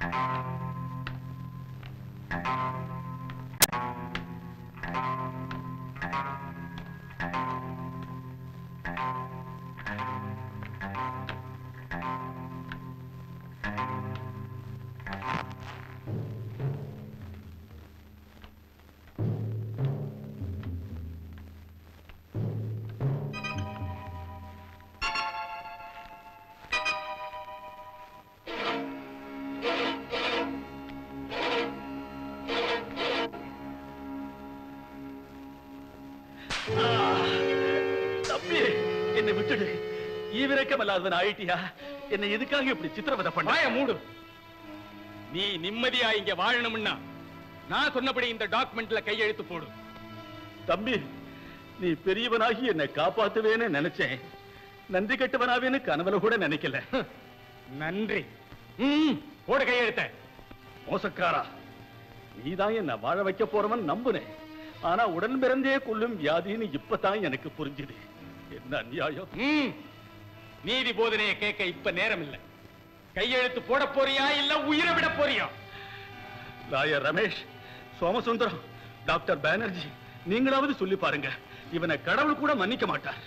தம்பி என்னை விட்டுடு ஈவிரக்கம் இல்லாதவன் ஆயிட்டியா என்னை எதுக்காக இப்படி சித்திரவதை பண்ண வாய மூடு நீ நிம்மதியா இங்க வாழணும்னா நான் சொன்னபடி இந்த டாக்குமெண்ட்ல கையெழுத்து போடு தம்பி நீ பெரியவனாகி என்னை காப்பாத்துவேன்னு நினைச்சேன் நன்றி கெட்டவனாவேன்னு கனவுல கூட நினைக்கல நன்றி ம், போடு கையெழுத்த மோசக்காரா நீதான் என்ன வாழ வைக்க போறவன் நம்புனேன் ஆனா உடன் பிறந்தே கொல்லும் வியாதின்னு இப்பதான் எனக்கு புரிஞ்சுது என்ன அநியாயம் ம், நீதி போதனையை கேட்க இப்ப நேரம் இல்ல கையெழுத்து போட போறியா இல்ல உயிரை விட போறியா லாயர் ரமேஷ் சோமசுந்தரம் டாக்டர் பானர்ஜி நீங்களாவது சொல்லி பாருங்க இவனை கடவுள் கூட மன்னிக்க மாட்டார்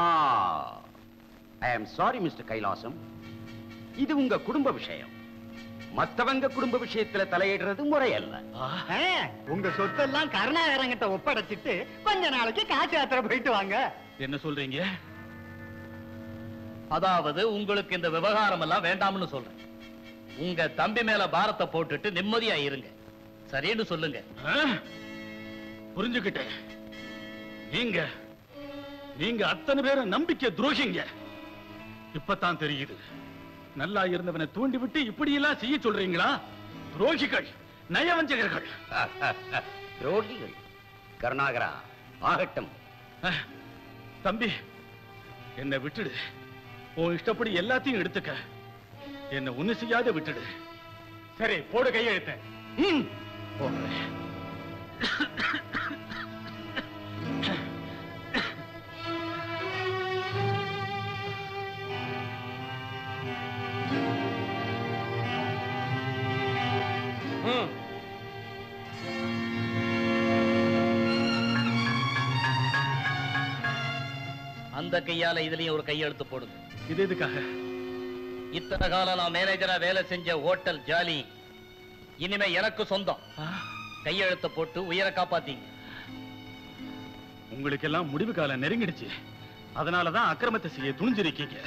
ஐ ஆம் சாரி மிஸ்டர் கைலாசம் இது உங்க குடும்ப விஷயம் மத்தவங்க குடும்ப விஷயத்துல தலையிடுறது முறையல்ல ஆ, உங்க சொத்தெல்லாம் கருணாகரங்கிட்ட ஒப்படைச்சிட்டு கொஞ்ச நாளைக்கு காசு யாத்திரை போயிட்டு வாங்க என்ன சொல்றீங்க அதாவது உங்களுக்கு இந்த விவகாரம் எல்லாம் வேண்டாம்னு சொல்றேன் உங்க தம்பி மேல பாரத்தை போட்டுட்டு நிம்மதியா இருங்க சரின்னு சொல்லுங்க ஆ? புரிஞ்சுக்கிட்டேன் நீங்க நீங்க அத்தனை பேரும் நம்பிக்கை துரோகிங்க இப்பதான் தெரியுது நல்லா இருந்தவனை தூண்டி விட்டு இப்படி எல்லாம் செய்ய சொல்றீங்களா துரோகிகள் நயவஞ்சகர்கள் துரோகிகள் கருணாகரா ஆகட்டும் ஆ, தம்பி என்னை விட்டுடு உன் இஷ்டப்படி எல்லாத்தையும் எடுத்துக்க என்ன ஒண்ணு செய்யாத விட்டுடு சரி போடு கையெழுத்த ம், போங்க. ம். அந்த கையால இதுலயும் ஒரு கையெழுத்து போடுங்க இது எதுக்காக இத்தனை காலம் நான் மேனேஜரா வேலை செஞ்ச ஹோட்டல் ஜாலி இனிமே எனக்கு சொந்தம் ஆ, கையெழுத்து போட்டு உயிரை காப்பாத்தீங்க உங்களுக்கெல்லாம் முடிவு காலம் நெருங்கிடுச்சு அதனாலதான் அக்கிரமத்தை செய்ய துணிஞ்சிருக்கீங்க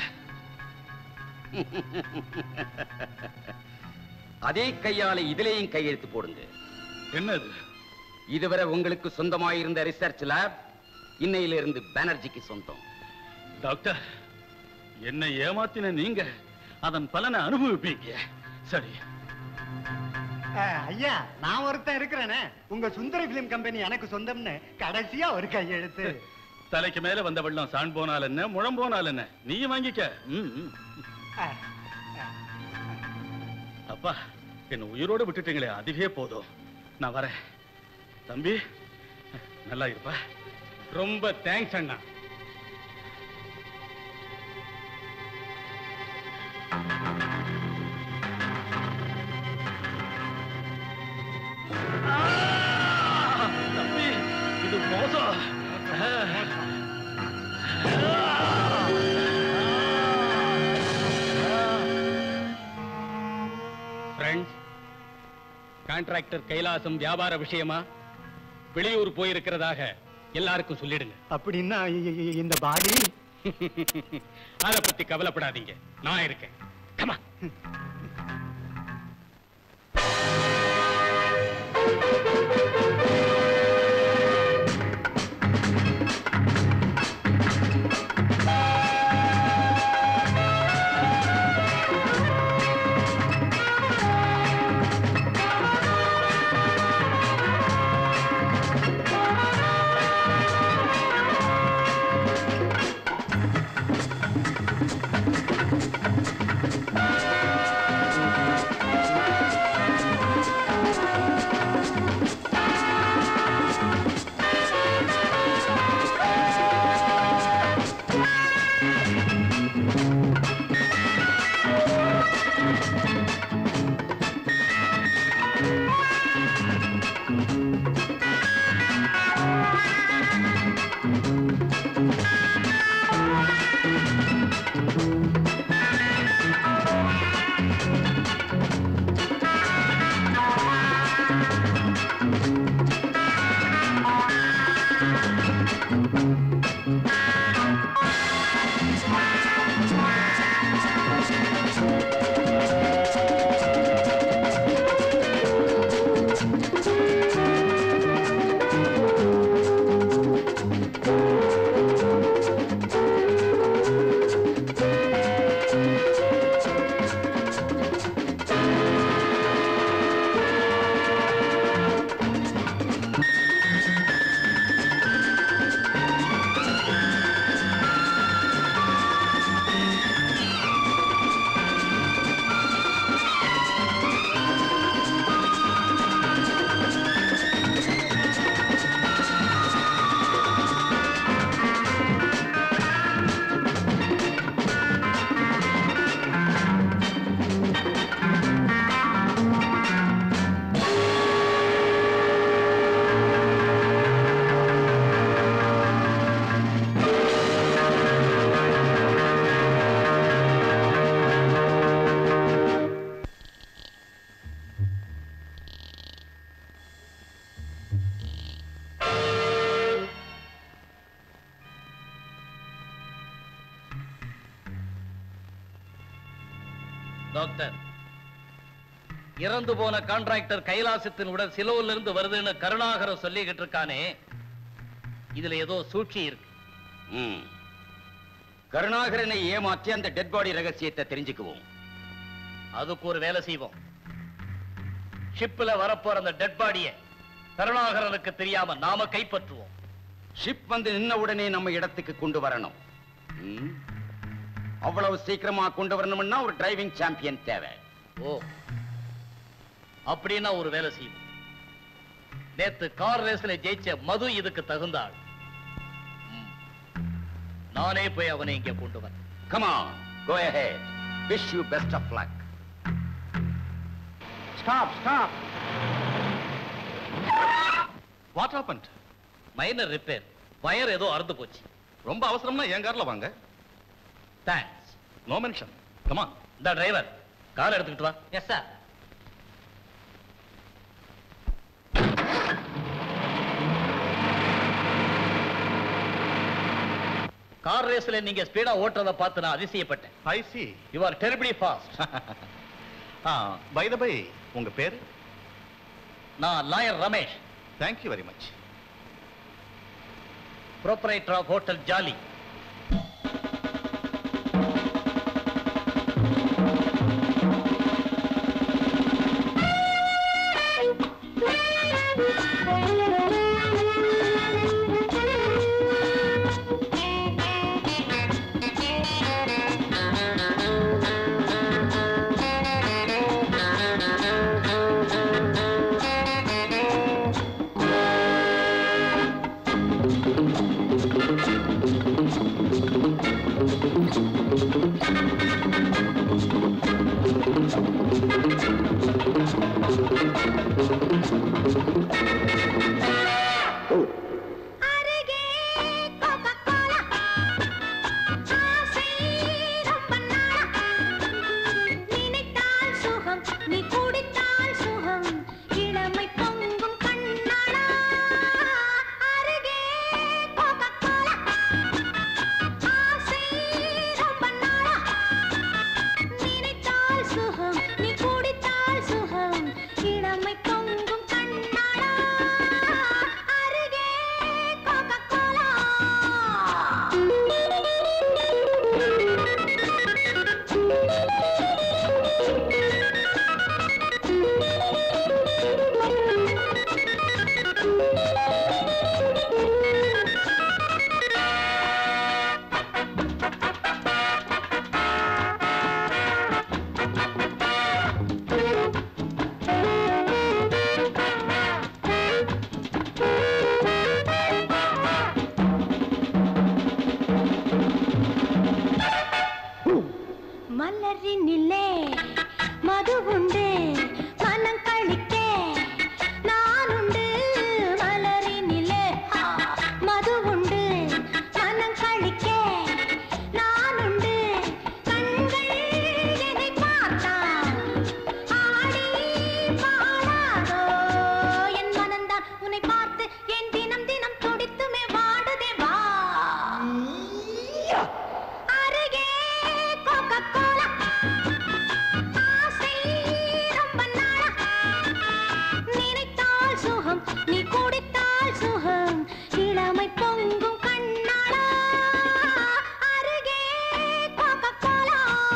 அதே கையால இதுலயும் கையெழுத்து போடுங்க என்னது இதுவரை உங்களுக்கு சொந்தமாயிருந்த ரிசர்ச் லேப் இன்னையிலிருந்து பானர்ஜிக்கு சொந்தம் டாக்டர் என்னை ஏமாத்தின நீங்க அதன் பலனை அனுபவிப்பீங்க சரி ஆ, ஐயா நான் ஒருத்தன் இருக்கிறேனே உங்க சுந்தர பிலிம் கம்பெனி எனக்கு சொந்தம்னு கடைசியா ஒரு கையெழுத்து தலைக்கு மேல வந்த வெள்ளம் சாண் போனால் என்ன முழம் போனால் என்ன நீ வாங்கிக்க ம், ம். ஆ, அப்பா என்ன உயிரோட விட்டுட்டீங்களே அதுவே போதும் நான் வரேன் தம்பி நல்லா இருப்பா ரொம்ப தேங்க்ஸ் அண்ணா தம்பி இது மோசம் ஃப்ரெண்ட்ஸ் கான்ட்ராக்டர் கைலாசம் வியாபார விஷயமா வெளியூர் போயிருக்கிறதாக எல்லாருக்கும் சொல்லிடுங்க அப்படின்னா இ- இ- இந்த பாடி அத பத்தி கவலைப்படாதீங்க நான் இருக்கேன் Come on. டாக்டர் இறந்து போன கான்ட்ராக்டர் கைலாசத்தின் உடல் சிலோல இருந்து வருதுன்னு கருணாகரம் சொல்லிக்கிட்டு இருக்கானே இதுல ஏதோ சூழ்ச்சி இருக்கு ம். கருணாகரனை ஏமாற்றி அந்த டெட் பாடி ரகசியத்தை தெரிஞ்சுக்குவோம் அதுக்கு ஒரு வேலை செய்வோம் ஷிப்ல வரப்போற அந்த டெட் பாடிய கருணாகரனுக்கு தெரியாம நாம கைப்பற்றுவோம் ஷிப் வந்து நின்ன உடனே நம்ம இடத்துக்கு கொண்டு வரணும் ம். அவ்வளவு சீக்கிரமா கொண்டு வரணும்னா ஒரு டிரைவிங் சாம்பியன் தேவை ஓ அப்படின்னா ஒரு வேலை செய்வோம் நேத்து கார் ரேஸ்ல ஜெயிச்ச மது இதுக்கு தகுந்த ஆள் ம். நானே போய் அவனை இங்க கொண்டு வரேன் Come on, go ahead. Wish you best of luck. Stop, stop. What happened? Minor repair wire ஏதோ அறுந்து போச்சு ரொம்ப அவசரம்னா என் கார்ல வாங்க தேங்க்ஸ் நோ மென்ஷன் கமான் இந்த டிரைவர் கார் எடுத்துக்கிட்டு வா எஸ் சார் கார் ரேஸ்ல நீங்க ஸ்பீடா ஓட்டுறத பார்த்து நான் அதிசயப்பட்டேன் I see you are terribly fast by the by உங்க பேரு நான் lawyer Ramesh thank you very much proprietor of hotel Jolly அருகே கோகோகோலா ஆசை ரொம்ப நாளா நினைத்தால் சுகம் நீ குடித்தால் சுகம் இளமை பொங்கும் கண்ணாளா அருகே கோகோகோலா ஆசை ரொம்ப நாளா நினைத்தால் சுகம் நீ குடித்தால் சுகம் இளமை பொங்கும் கண்ணாளா அருகே கோகோகோலா மலரினிலே மது உண்டு மனம் கழிக்க நானுண்டு மலரினிலே ஆ, மது உண்டு மனம் கழிக்க நானுண்டு கண்கள் என்னை பார்த்தால் ஆடி பாடாதோ என் மனம்தான் உன்னை பார்த்து என் தினம் தினம் துடித்துமே வாடுதே வா அருகே கோகோகோலா ஆசை ரொம்ப நாளா நினைத்தால் சுகம் நீ குடித்தால் சுகம் இளமை பொங்கும் கண்ணாளா அருகே கோகோகோலா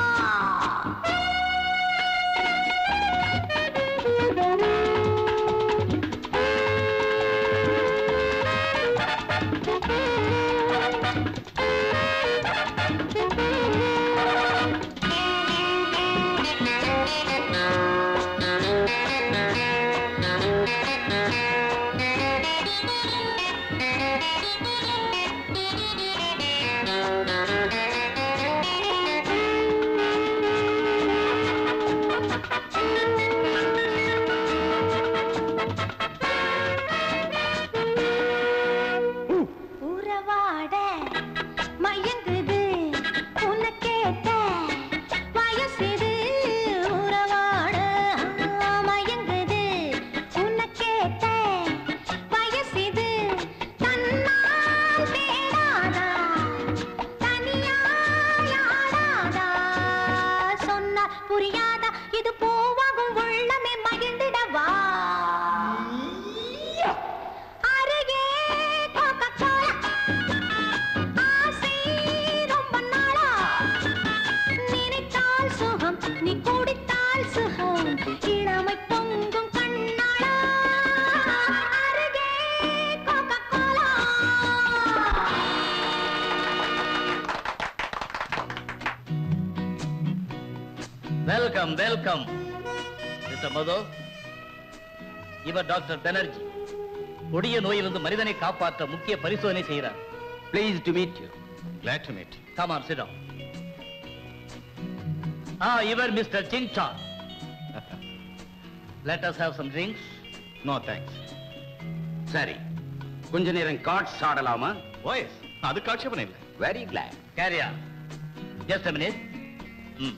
உறவாட மயங்குது உனக்கேத்த வயசிது உறவாட ஆ, மயங்குது உனக்கேத்த வயசிது தன்னால் தேடாதா தனியாயாடாதா சொன்னால் புரியாது வெல்கம் வெல்கம் மிஸ்டர் மதோ இவர் டாக்டர் பெனர்ஜி கொடிய நோயிலிருந்து மனிதனை காப்பாற்ற முக்கிய பரிசோதனை செய்கிறார் pleased to meet you Glad to meet you. Come on, sit down. Ah, இவர் மிஸ்டர் சிங் சான் let us have some drinks. No thanks. சரி கொஞ்ச நேரம் கார்ட்ஸ் ஆடலாமா ஓஎஸ் அதுக்கு ஆட்சேபணம் இல்லை very glad Carry on. Just a minute. Hmm.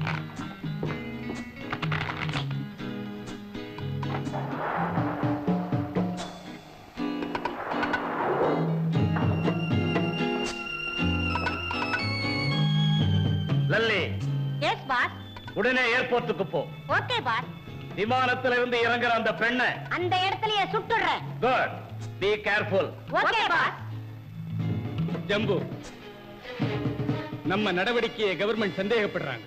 Lalli yes boss உடனே ஏர்போர்ட்டுக்கு போ ஓகே பாஸ் விமானத்துல இருந்து இறங்குற அந்த பெண்ணை அந்த இடத்துலயே சுட்டுடுறேன் good be careful okay boss Jambu நம்ம நடவடிக்கையை கவர்மெண்ட் சந்தேகப்படுறாங்க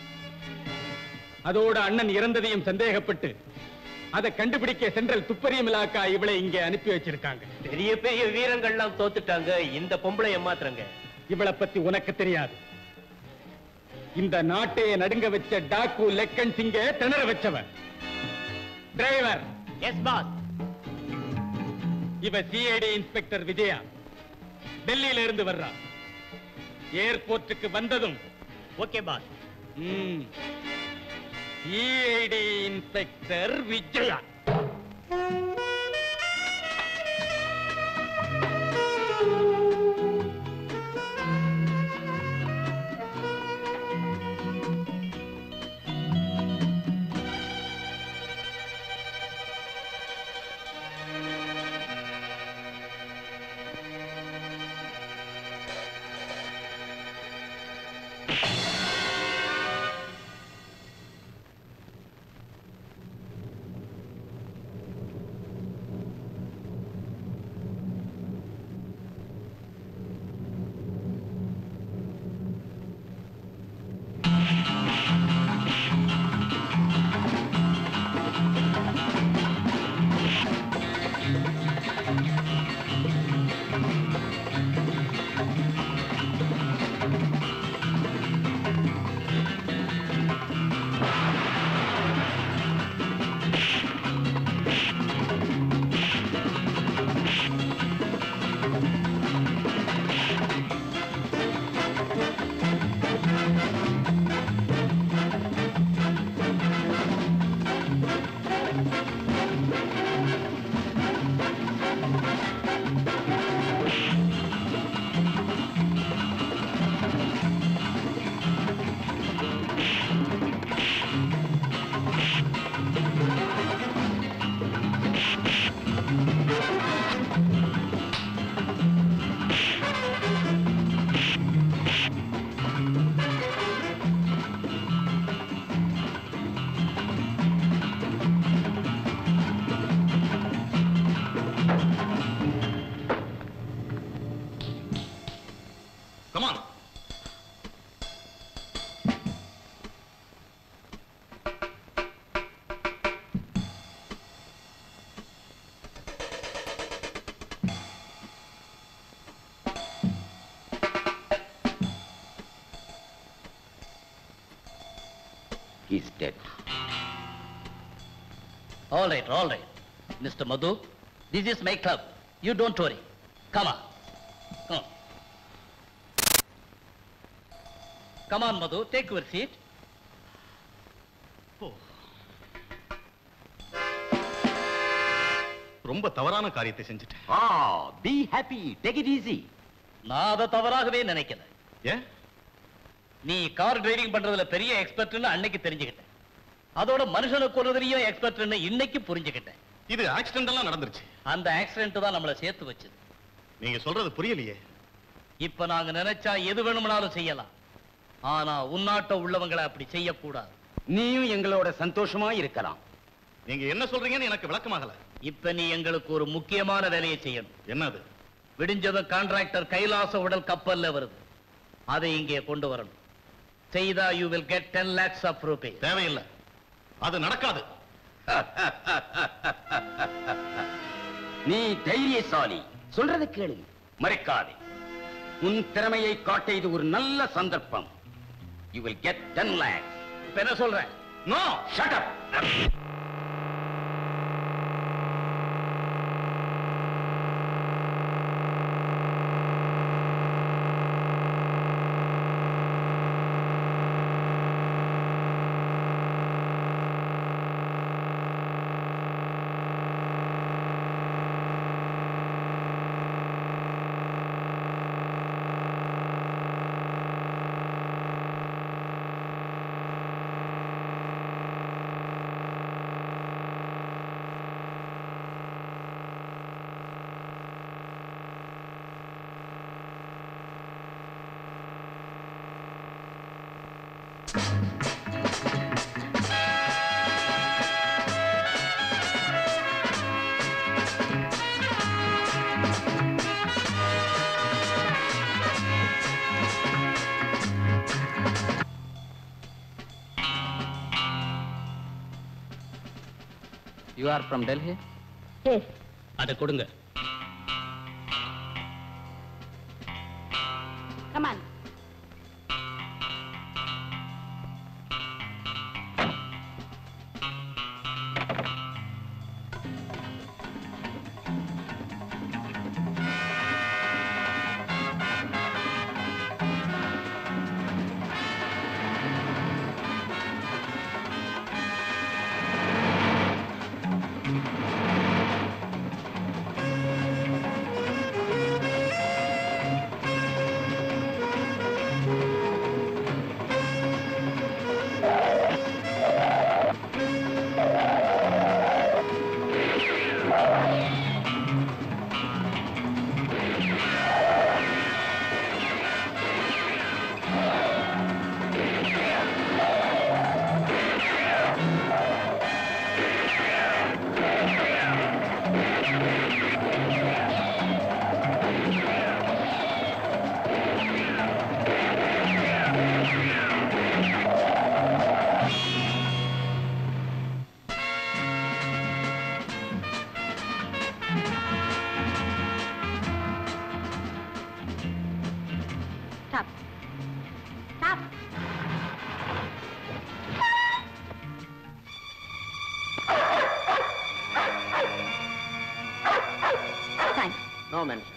அதோட அண்ணன் இறந்ததையும் சந்தேகப்பட்டு அதை கண்டுபிடிக்க சென்ட்ரல் துப்பறியும் இலாக்கா இவளை இங்க அனுப்பி வச்சிருக்காங்க பெரிய பெரிய வீரங்கள்லாம் தோத்துட்டாங்க இந்த பொம்பளை ஏமாத்துறங்க இவளை பத்தி உனக்கு தெரியாது இந்த நாட்டையே நடுங்க வச்ச டாக்கு லெக்கன் சிங்க திணற வச்சவன் டிரைவர் எஸ் பாஸ் இவ சிஐடி இன்ஸ்பெக்டர் விஜயா டெல்லியில இருந்து வர்றா ஏர்போர்ட்டுக்கு வந்ததும் okay boss CID inspector Vijaya Come on. He's dead. All right, all right. Mr. Madhu, this is my club. You don't worry. Come on. Come on. Come on, Madhu, take your seat. ரொம்ப தவறான காரியத்தை செஞ்சுட்டேன் Ah, be happy. Take it easy. நான் அதை தவறாகவே நினைக்கல ஏன் நீ car driving பண்றதுல பெரிய எக்ஸ்பர்ட்னு அன்னைக்கு தெரிஞ்சுக்கிட்டேன் அதோட மனுஷனை கொல்றதுலயும் எக்ஸ்பர்ட்னு இன்னைக்கு புரிஞ்சுக்கிட்டேன் இது ஆக்சிடென்ட் எல்லாம் நடந்துருச்சு அந்த ஆக்சிடென்ட் தான் நம்மளை சேர்த்து வச்சது நீங்க சொல்றது புரியலையே இப்ப நாங்க நினைச்சா எது வேணும்னாலும் செய்யலாம் ஆனா உன்னாட்ட உள்ளவங்களை அப்படி செய்யக்கூடாது நீயும் எங்களோட சந்தோஷமா இருக்கலாம் நீங்க என்ன சொல்றீங்கன்னு எனக்கு விளக்கமாகல இப்ப நீ எங்களுக்கு ஒரு முக்கியமான வேலையை செய்யணும் என்னது விடிஞ்சதும் கான்ட்ராக்டர் கைலாச உடல் கப்பல்ல வருது அதை இங்கே கொண்டு வரணும் செய்தா you will get ten lakhs of rupees தேவையில்லை அது நடக்காது நீ தைரியசாலி சொல்றத கேளு மறைக்காதே உன் திறமையை காட்ட இது ஒரு நல்ல சந்தர்ப்பம் you will get ten lakhs இப்ப என்ன சொல்றேன் no shut up you are from Delhi yes அதை கொடுங்க come on Stop. Stop. Thanks. No mention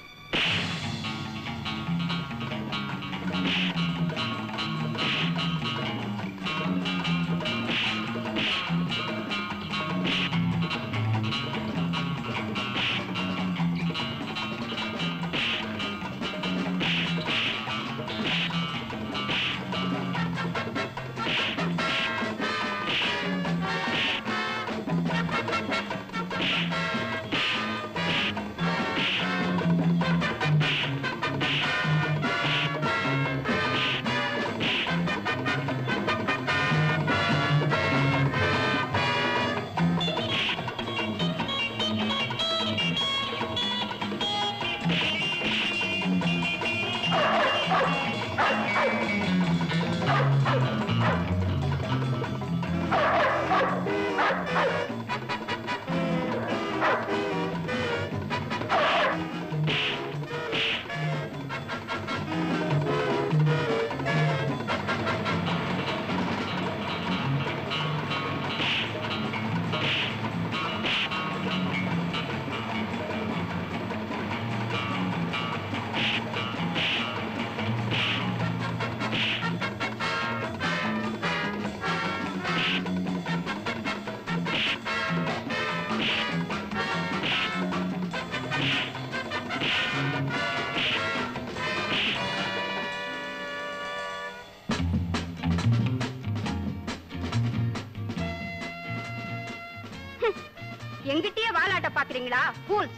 எங்கிட்டயே வாலாட்ட பாக்குறீங்களா fools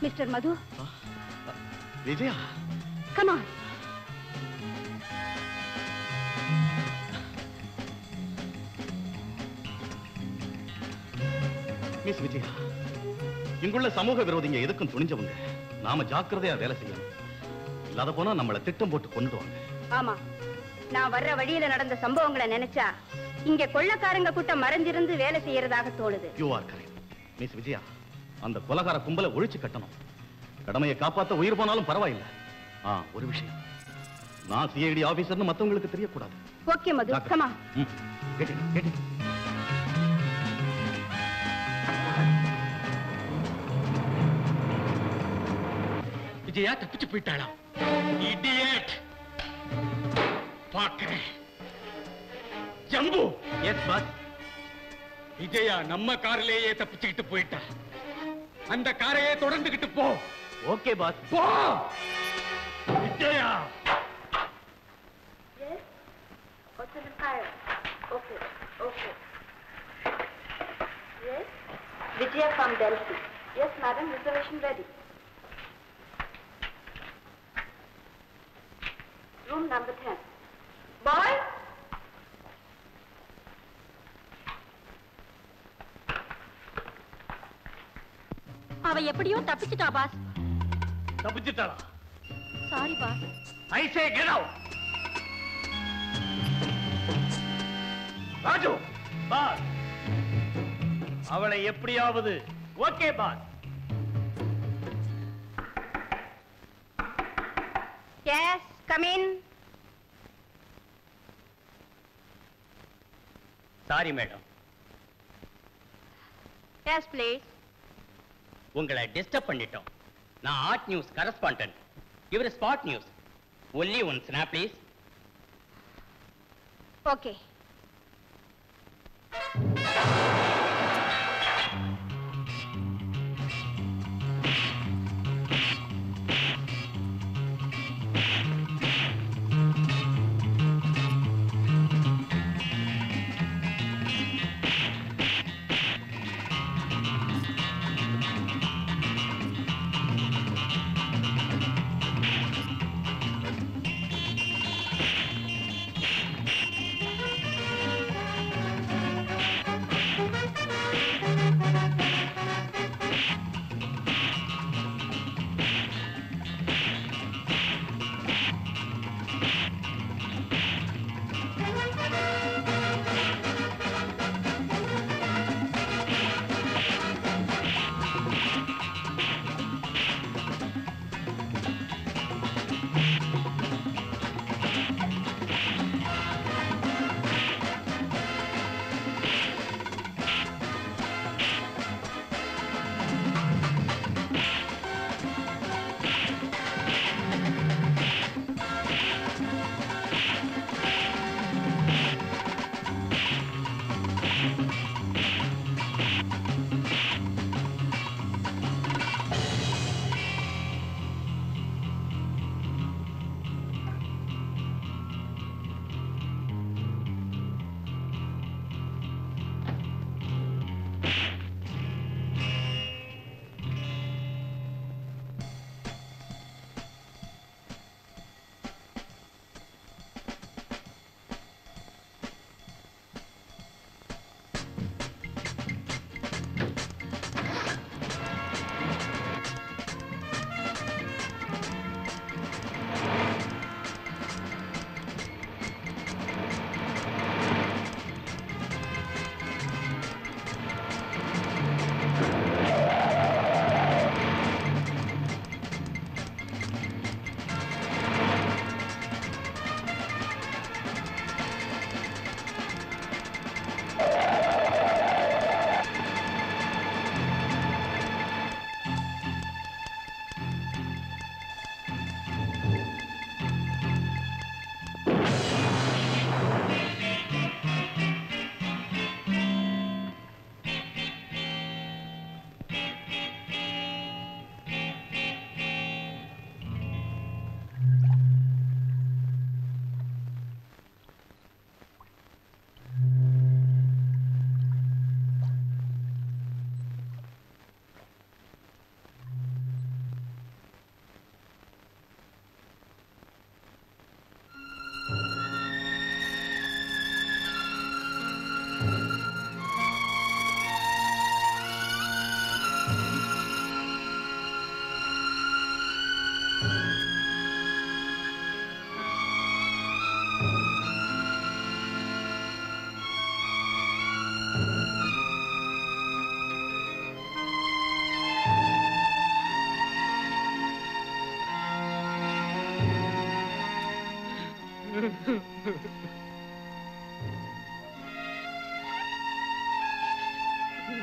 mister Madhu Vijaya come on miss Vijaya இங்குள்ள சமூக விரோதிங்க எதுக்கும் துணிஞ்சவங்க நாம ஜாக்கிரதையா வேலை செய்யணும் இல்லாத போனா நம்மள திட்டம் போட்டு கொண்டுடுவாங்க ஆமா நான் வர்ற வழியில நடந்த சம்பவங்களை நினைச்சா இங்க கொள்ளக்காரங்க கூட்டம் மறைஞ்சிருந்து வேலை செய்யறதாக தோணுது you are correct miss Vijaya அந்த கொலகார கும்பலை ஒழிச்சு கட்டணும் கடமையை காப்பாத்த உயிர் போனாலும் பரவாயில்லை ஆ ஒரு விஷயம் நான் சிஐடி ஆபீசர்னு மத்தவங்களுக்கு தெரியக்கூடாது ஓகே மது ஜாக்கிரதை. கமா ம், கேட்டீங்க, கேட்டீங்க. விஜயா தப்பிச்சு போயிட்டாளாம் இடியட் பாக்குறேன் ஜம்பு எஸ் பாஸ் விஜயா நம்ம கார்லயே தப்பிச்சுக்கிட்டு போயிட்டா அந்த காரையே தொடர்ந்துகிட்டு போ ஓகே பாஸ் போ Vijaya What's in the fire? Okay, okay. Yes? Vijaya from Delhi. Yes, madam, reservation ready. Room number 10. Boy! அவ எப்படியோ தப்பிச்சிட்டா பாஸ் தப்பிச்சுட்டாளா sorry boss I say get out Raju boss அவளை எப்படியாவது okay boss yes come in sorry madam yes please உங்களை disturb பண்ணிட்டோம் நான் art news correspondent இவர் spot news only one snap please okay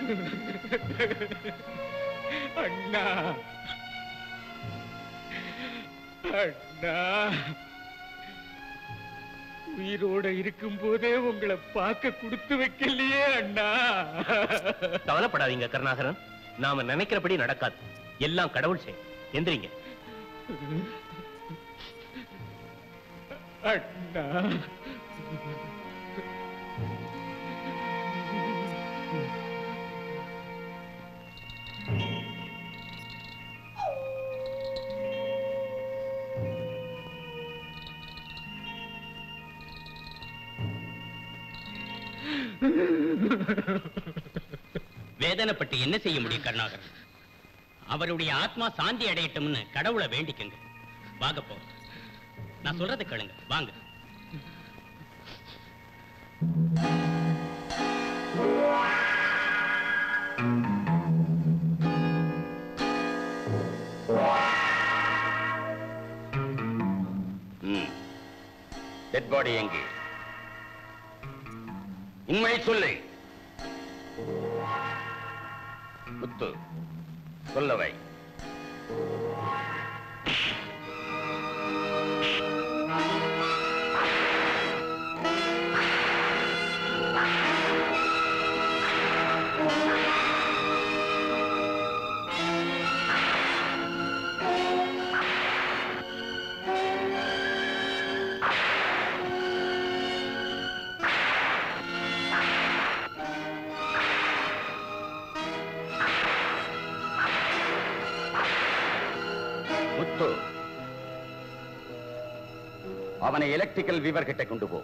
அண்ணா அண்ணா உயிரோட இருக்கும் போதே உங்களை பார்க்க கொடுத்து வைக்கலையே அண்ணா கவலைப்படாதீங்க கருணாகரன் நாம நினைக்கிறபடி நடக்காது எல்லாம் கடவுள் செயல் எந்திரிங்க அண்ணா வேதனைப்பட்டு என்ன செய்ய முடியும் கருணாகரன் அவருடைய ஆத்மா சாந்தி அடையட்டும்னு கடவுளை வேண்டிக்கங்க வாங்க போ நான் சொல்றதை கேளுங்க வாங்க டெட் பாடி எங்கே உண்மை சொல்லு முத்து சொல்லவை முத்து அவனை எலக்ட்ரிக்கல் வீவர் கிட்ட கொண்டு போ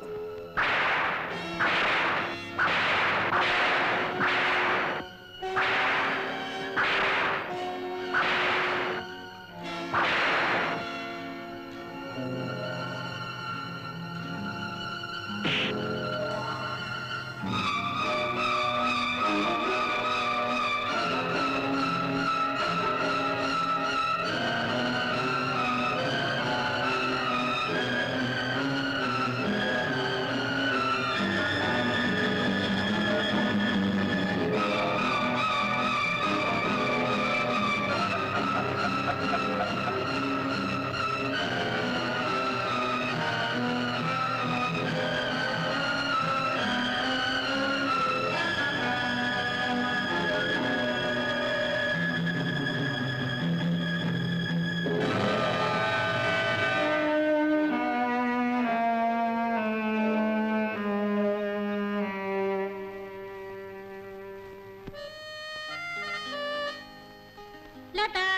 லதா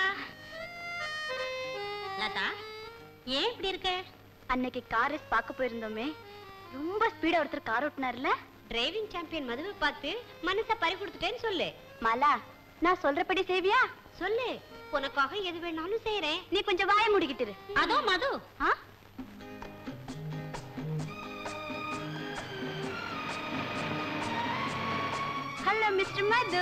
லதா ஏன் இப்படி இருக்க அன்னைக்கு கார் ரேஸ் பார்க்க போயிருந்தோமே ரொம்ப ஸ்பீடா ஒருத்தர் கார் ஓட்டினார்ல டிரைவிங் சாம்பியன் மதுவை பார்த்து மனச பறி கொடுத்துட்டேன்னு சொல்லு மாலா நான் சொல்றபடி செய்வியா சொல்லு உனக்காக எது வேணாலும் செய்யறேன் நீ கொஞ்சம் வாய முடிக்கிட்டு இரு. அதோ மது ஆ ஹலோ மிஸ்டர் மது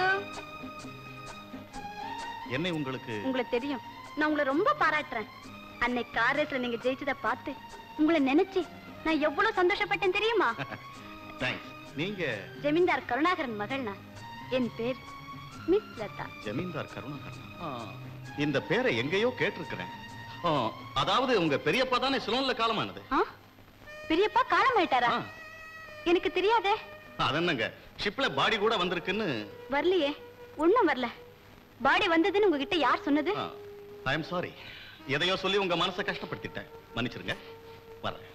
என்னை உங்களுக்கு உங்களுக்கு தெரியும் நான் உங்களை ரொம்ப பாராட்டுறேன் அன்னைக்கு கார் ரேஸ்ல நீங்க ஜெயிச்சதை பார்த்து உங்களை நினைச்சு நான் எவ்வளவு சந்தோஷப்பட்டேன் தெரியுமா தேங்க்ஸ் நீங்க ஜமீன்தார் கருணாகரன் மகள் நான் என் பேர் மிஸ் லதா ஜமீன்தார் கருணாகரன் ஆ, இந்த பேரை எங்கேயோ கேட்டிருக்கிறேன் ஆ, அதாவது உங்க பெரியப்பா தானே சிலோன்ல காலமானது ஆ? பெரியப்பா காலமாயிட்டாரா ஆ, எனக்கு தெரியாதே அதென்னங்க ஷிப்ல பாடி கூட வந்திருக்குன்னு வரலையே ஒண்ணும் வரல பாடி வந்ததுன்னு உங்ககிட்ட யார் சொன்னது ஐ எம் சாரி எதையோ சொல்லி உங்க மனசை கஷ்டப்படுத்திட்டேன் மன்னிச்சிருங்க வர்றேன்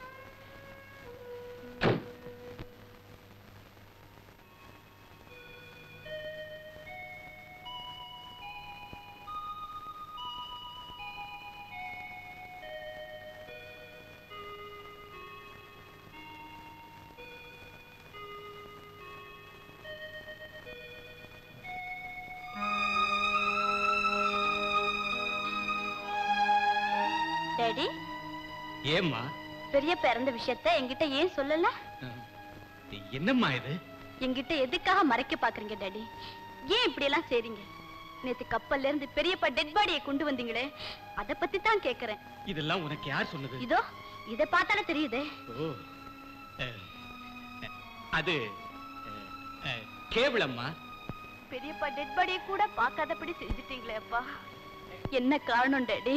டேடி ஏம்மா பெரியப்பா இறந்த விஷயத்த என்கிட்ட ஏன் சொல்லல என்னம்மா இது என்கிட்ட எதுக்காக மறைக்க பாக்குறீங்க டாடி ஏன் இப்படி எல்லாம் செய்றீங்க நேத்து கப்பல்ல இருந்து பெரியப்பா டெட் பாடியை கொண்டு வந்தீங்களே அத பத்தி தான் கேக்குறேன் இதெல்லாம் உனக்கு யார் சொன்னது இதோ இத பார்த்தாலே தெரியுதே ஓ அஹ், அது அஹ், அஹ், கேவலம்மா பெரியப்பா டெட் பாடியை கூட பார்க்காதபடி செஞ்சிட்டீங்களே அப்பா என்ன காரணம் டேடி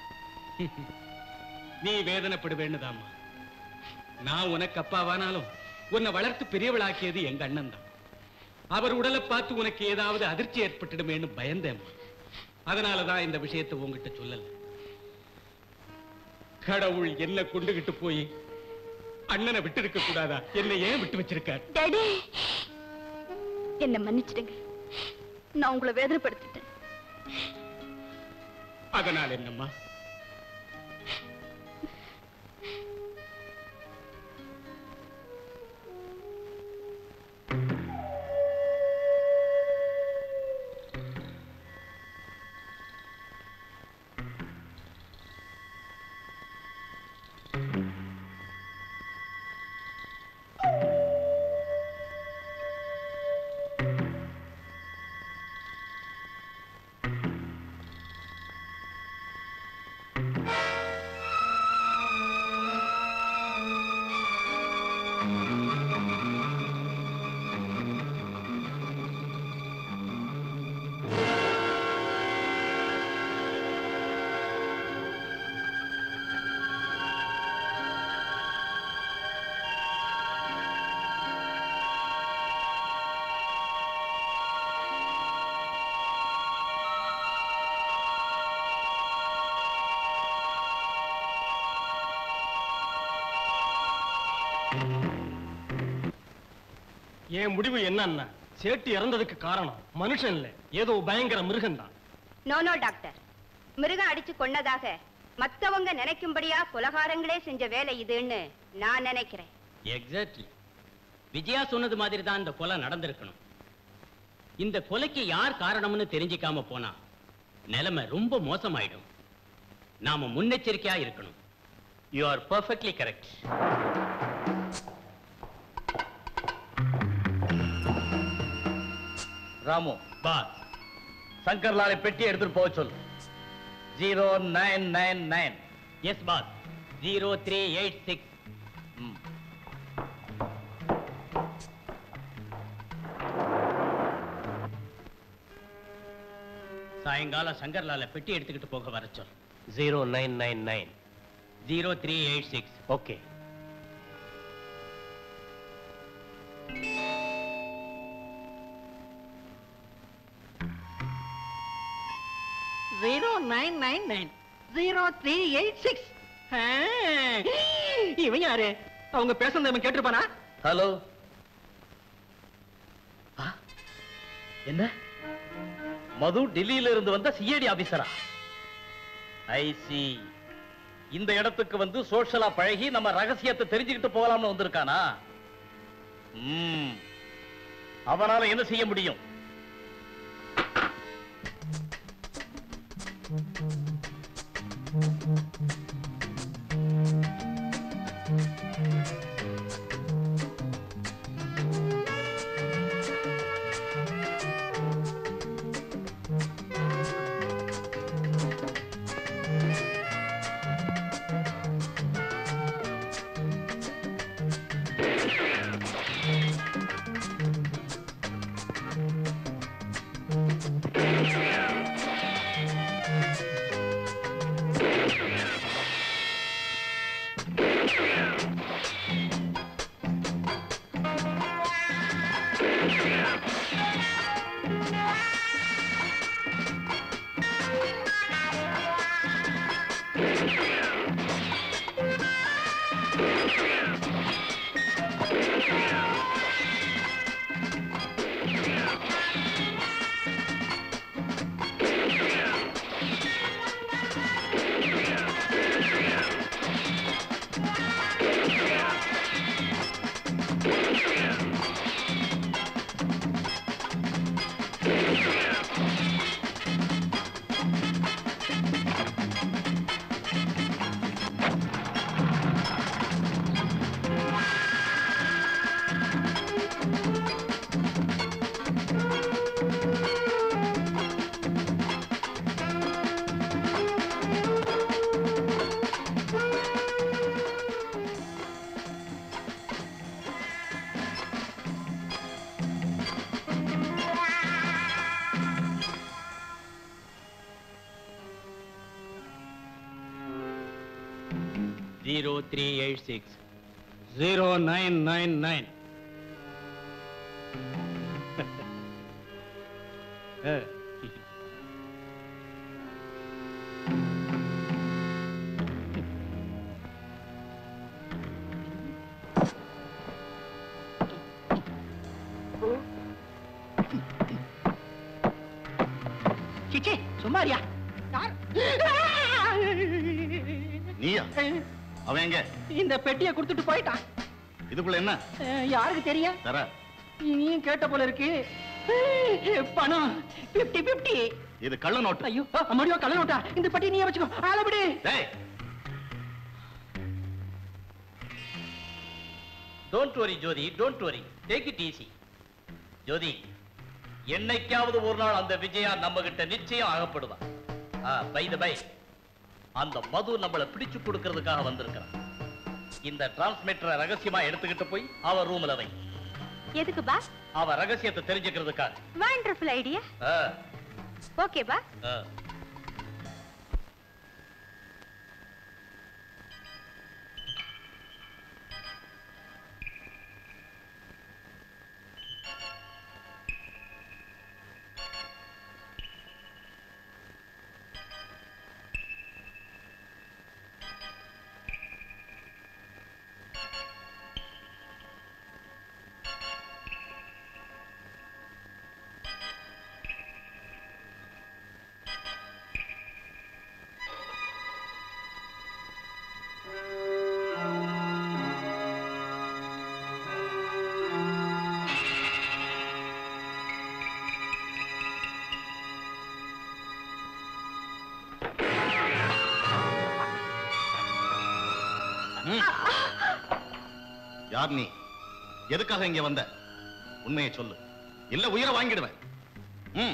நீ வேதனைப்படுவேன்னுதாம்மா நான் உனக்கு அப்பாவானாலும் உன்னை வளர்த்து பெரியவளாக்கியது எங்க அண்ணன் தான் அவர் உடலை பார்த்து உனக்கு ஏதாவது அதிர்ச்சி ஏற்பட்டுடுமேன்னு பயந்தேம்மா அதனாலதான் இந்த விஷயத்தை உங்ககிட்ட சொல்லல கடவுள் என்ன கொண்டுகிட்டு போய் அண்ணனை விட்டு இருக்க கூடாதா என்னை ஏன் விட்டு வச்சிருக்கார் டேடி என்ன மன்னிச்சிடுங்க நான் உங்களை வேதனைப்படுத்திட்டேன் அதனால் என்னம்மா என் முடிவு என்னன்னா சேட்டு இறந்ததுக்கு காரணம் மனுஷன் இல்ல ஏதோ பயங்கர மிருகம்தான் நோ நோ டாக்டர் மிருகம் அடிச்சு கொன்னதாக மத்தவங்க நினைக்கும்படியா கொலகாரங்களே செஞ்ச வேலை இதுன்னு நான் நினைக்கிறேன் எக்ஸாக்ட்லி விஜயா சொன்னது மாதிரி தான் இந்த கொலை நடந்திருக்கணும் இந்த கொலைக்கு யார் காரணம்னு தெரிஞ்சுக்காம போனா நிலைமை ரொம்ப மோசமாயிடும் நாம முன்னெச்சரிக்கையா இருக்கணும் you are perfectly correct Ramu boss சங்கர்லாலை பெட்டி எடுத்துட்டு போக சொல்லு zero nine nine nine yes boss zero three eight six சாயங்காலம் சங்கர்லால பெட்டி எடுத்துக்கிட்டு போக வர சொல் zero nine nine nine zero three eight six okay zero nine nine nine zero three eight six இவன் யாரு அவங்க பேசுறத இவன் கேட்டிருப்பானா ஹலோ என்ன மது டெல்லியில இருந்து வந்த சிஐடி ஆபீசரா ஐசி இந்த இடத்துக்கு வந்து சோஷலா பழகி நம்ம ரகசியத்தை தெரிஞ்சுக்கிட்டு போகலாம்னு வந்திருக்கானா ம். அவனால என்ன செய்ய முடியும் zero three eight six zero nine nine nine சிச்சி சும்மாரியா நீயா அவன் எங்க இந்த பெட்டியை கொடுத்துட்டு போயிட்டான் இதுக்குள்ள என்ன அஹ், யாருக்கு தெரியும் தர நீயும் கேட்ட போல இருக்கு அஹ், பணம் பிப்டி பிப்டி இது கள்ள நோட்டு ஐயோ மடியோ கள்ள நோட்டா இந்த பெட்டி நீயே வச்சுக்கோ ஆளபடி டேய் don't worry Jothi don't worry take it easy Jothi என்னைக்காவது ஒரு நாள் அந்த விஜயா நம்ம கிட்ட நிச்சயம் ஆகப்படுவான் பை த பை அந்த மது நம்மள பிடிச்சு கொடுக்கறதுக்காக வந்திருக்கிறான் இந்த டிரான்ஸ்மிட்டரை ரகசியமா எடுத்துக்கிட்டு போய் அவ ரூம்ல வை எதுக்கு பாஸ் அவ ரகசியத்தை தெரிஞ்சுக்கிறதுக்காக வண்டர்ஃபுல் ஐடியா ஆ, ஓகே பாஸ் ஆ. யார் நீ எதுக்காக இங்க வந்த உண்மையை சொல்லு இல்ல உயிரை வாங்கிடுவேன் ம்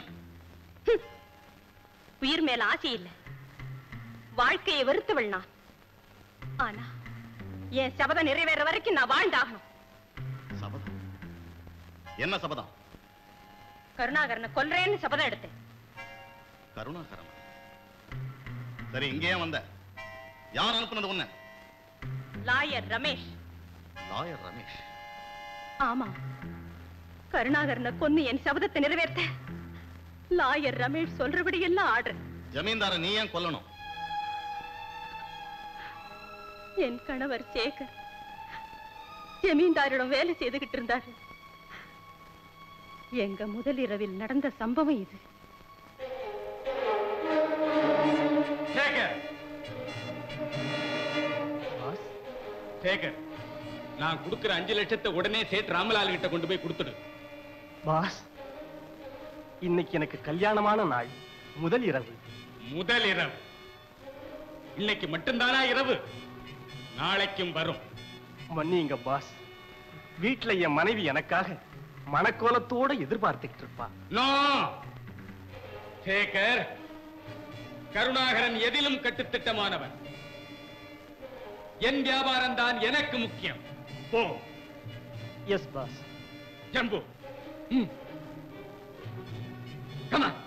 உயிர் மேல ஆசை இல்ல வாழ்க்கையை வெறுத்தவள் நான் ஆனா என் சபதம் நிறைவேற வரைக்கும் நான் வாழ்ந்தாகணும் சபதம் என்ன சபதம் கருணாகரனை கொல்றேன்னு சபதம் எடுத்தேன் கருணாகரன் சரி இங்கே ஏன் வந்த யார் அனுப்புனது உன்ன லாயர் ரமேஷ் லாயர் ரமேஷ் ஆமா கருணாகரனை கொன்னு என் சபதத்தை நிறைவேற்ற லாயர் ரமேஷ் சொல்றபடி எல்லாம் ஆடுறேன் ஜமீன்தார நீ ஏன் கொல்லணும் என் கணவர் சேகர் ஜமீன்தாரிடம் வேலை செய்துகிட்டு இருந்தாரு எங்க முதல் இரவில் நடந்த சம்பவம் இது சேகர் சேகர் நான் கொடுக்கிற அஞ்சு லட்சத்தை உடனே சேட் ராமலால் கிட்ட கொண்டு போய் கொடுத்துடு பாஸ் இன்னைக்கு எனக்கு கல்யாணமான நாள் முதல் இரவு முதல் இரவு இன்னைக்கு மட்டும்தானா இரவு நாளைக்கும் வரும் மன்னிங்க பாஸ் வீட்டுல என் மனைவி எனக்காக மனக்கோலத்தோட எதிர்பார்த்துக்கிட்டு இருப்பா நோ சேகர் கருணாகரன் எதிலும் கட்டுத்திட்டமானவன் என் வியாபாரம் தான் எனக்கு முக்கியம் போ எஸ் பாஸ் ஜம்பு ம். Come on.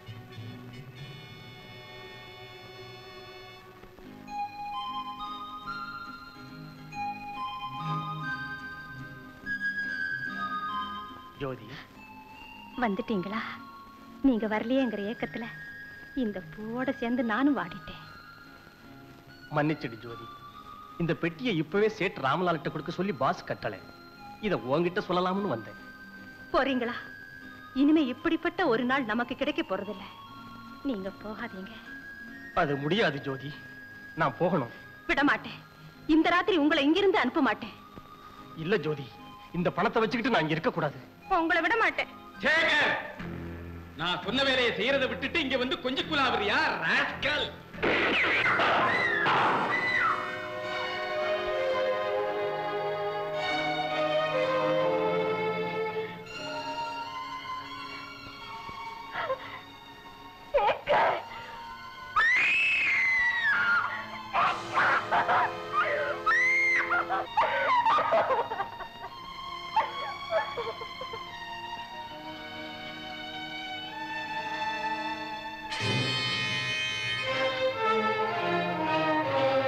ஜோதி வந்துட்டீங்களா நீங்க வரலையேங்கிற ஏக்கத்துல இந்த பூவோட சேர்ந்து நானும் வாடிட்டேன் மன்னிச்சிடு ஜோதி இந்த பெட்டியை இப்பவே சேட் ராமலால்கிட்ட கொடுக்க சொல்லி பாஸ் கட்டளை இத உன்கிட்ட சொல்லலாம்னு வந்தேன் போறீங்களா இனிமே இப்படிப்பட்ட ஒரு நாள் நமக்கு கிடைக்க போறதில்ல நீங்க போகாதீங்க அது முடியாது ஜோதி நான் போகணும் விட மாட்டேன் இந்த ராத்திரி உங்களை இங்கிருந்து அனுப்ப மாட்டேன் இல்ல ஜோதி இந்த பணத்தை வச்சுக்கிட்டு நான் இங்க இருக்க கூடாது உங்களை விட மாட்டேன் சேகர் நான் சொன்ன வேலையை செய்யறதை விட்டுட்டு இங்க வந்து கொஞ்சம் குலாவறியா ராஸ்கல் ஆ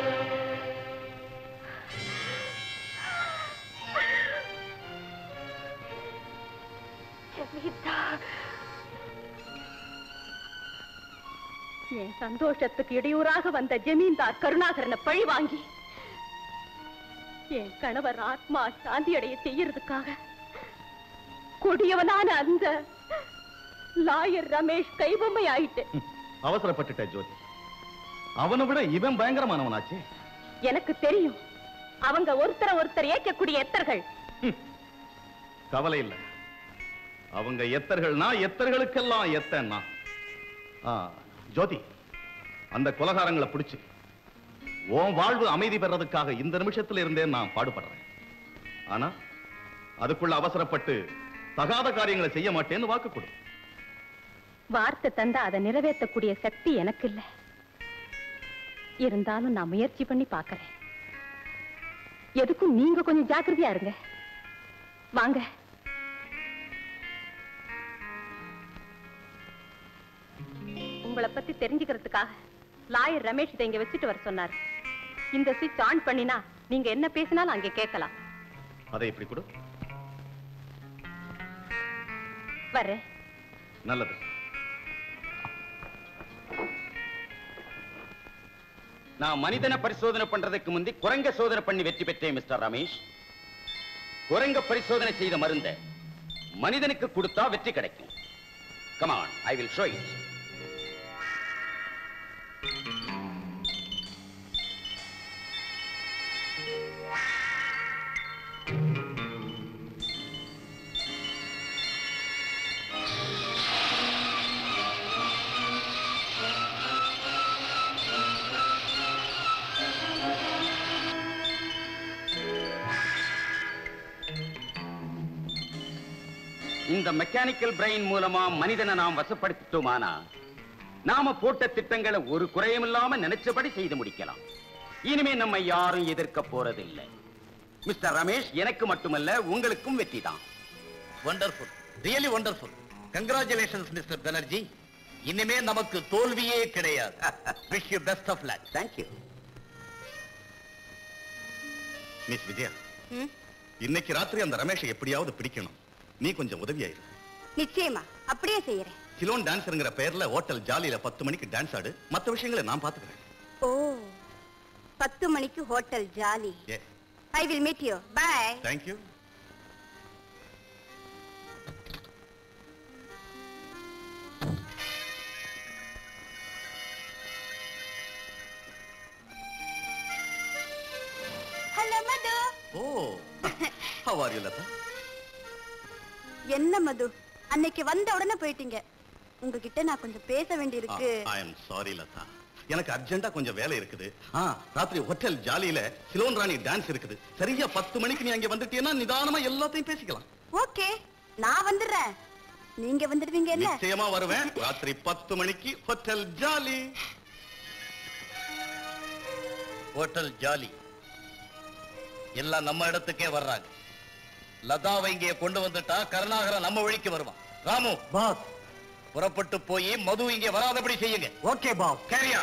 என் சந்தோஷத்துக்கு இடையூறாக வந்த ஜமீன்தார் கருணாகரனை பழி வாங்கி என் கணவர் ஆத்மா சாந்தியடைய செய்யறதுக்காக கொடியவனான அந்த லாயர் ரமேஷ் கைபொம்மை ஆயிட்டேன் அவசரப்பட்டுட்ட ஜோதி அவனை விட இவன் பயங்கரமானவனாச்சே எனக்கு தெரியும் அவங்க ஒருத்தர ஒருத்தர் ஏற்கக்கூடிய எத்தர்கள் கவலை இல்ல அவங்க எத்தர்கள்னா எத்தர்களுக்கெல்லாம் எத்தன்னா ஆ, ஜோதி அந்த கொலகாரங்களை பிடிச்சு உன் வாழ்வு அமைதி பெறதுக்காக இந்த நிமிஷத்துல இருந்தே நான் பாடுபடுறேன் ஆனா அதுக்குள்ள அவசரப்பட்டு தகாத காரியங்களை செய்ய மாட்டேன்னு வாக்கு கொடு வார்த்தை தந்தா அதை நிறைவேற்றக்கூடிய சக்தி எனக்கு இல்ல இருந்தாலும் நான் முயற்சி பண்ணி பார்க்கறேன் எதுக்கும் நீங்க கொஞ்சம் ஜாக்கிரதையா இருங்க வாங்க உங்களை பத்தி தெரிஞ்சுக்கிறதுக்காக லாயர் ரமேஷ் இதை இங்க வச்சுட்டு வர சொன்னார் இந்த சுவிட்ச் ஆன் பண்ணினா நீங்க என்ன பேசினாலும் அங்க கேட்கலாம் அதை இப்படி கொடு வர்றேன் நல்லது நான் மனிதனை பரிசோதனை பண்றதுக்கு முந்தி குரங்க சோதனை பண்ணி வெற்றி பெற்றேன் மிஸ்டர் ரமேஷ் குரங்க பரிசோதனை செய்த மருந்த மனிதனுக்கு கொடுத்தா வெற்றி கிடைக்கும் come on I will show it இந்த மெக்கானிக்கல் பிரெயின் மூலமா மனிதனை நாம் வசப்படுத்திட்டோமானா நாம போட்ட திட்டங்களை ஒரு குறையும் இல்லாம நினைச்சபடி செய்து முடிக்கலாம் இனிமே நம்ம யாரும் எதிர்க்க போறதில்லை மிஸ்டர் ரமேஷ் எனக்கு மட்டுமல்ல உங்களுக்கும் வெற்றி தான் wonderful really wonderful congratulations mister Banerjee இனிமே நமக்கு தோல்வியே கிடையாது wish you best of luck thank you miss Vijaya இன்னைக்கு ராத்திரி அந்த ரமேஷை எப்படியாவது பிடிக்கணும் நீ கொஞ்சம் உதவியாயிரு நிச்சயமா அப்படியே செய்யறேன் சிலோன் டான்ஸருங்கிற பெயர்ல ஹோட்டல் ஜாலியில பத்து மணிக்கு டான்ஸ் ஆடு மத்த விஷயங்களை நான் பாத்துக்கிறேன் ஓ பத்து மணிக்கு ஹோட்டல் ஜாலி ஏ I will meet you bye thank you hello Madhu oh how are you Latha என்ன மது அன்னைக்கு வந்த உடனே போயிட்டீங்க உங்ககிட்ட நான் கொஞ்சம் பேச வேண்டியிருக்கு ஐ அம் சாரி லதா எனக்கு அர்ஜென்ட்டா கொஞ்சம் வேலை இருக்குது ஆ ராத்திரி ஹோட்டல் ஜாலியில சிலோன் ராணி டான்ஸ் இருக்குது சரியா பத்து மணிக்கு நீ அங்க வந்துட்டீன்னா நிதானமா எல்லாத்தையும் பேசிக்கலாம் ஓகே நான் வந்துடுறேன் நீங்க வந்துடுவீங்க இல்ல நிச்சயமா வருவேன் ராத்திரி பத்து மணிக்கு ஹோட்டல் ஜாலி ஹோட்டல் ஜாலி எல்லாம் நம்ம இடத்துக்கே வர்றாங்க லதாவை இங்கே கொண்டு வந்துட்டா கருணாகரன் நம்ம வழிக்கு வருவான் ராமு பாஸ் புறப்பட்டு போய் மது இங்கே வராதபடி செய்யுங்க ஓகே பாஸ் கேரியா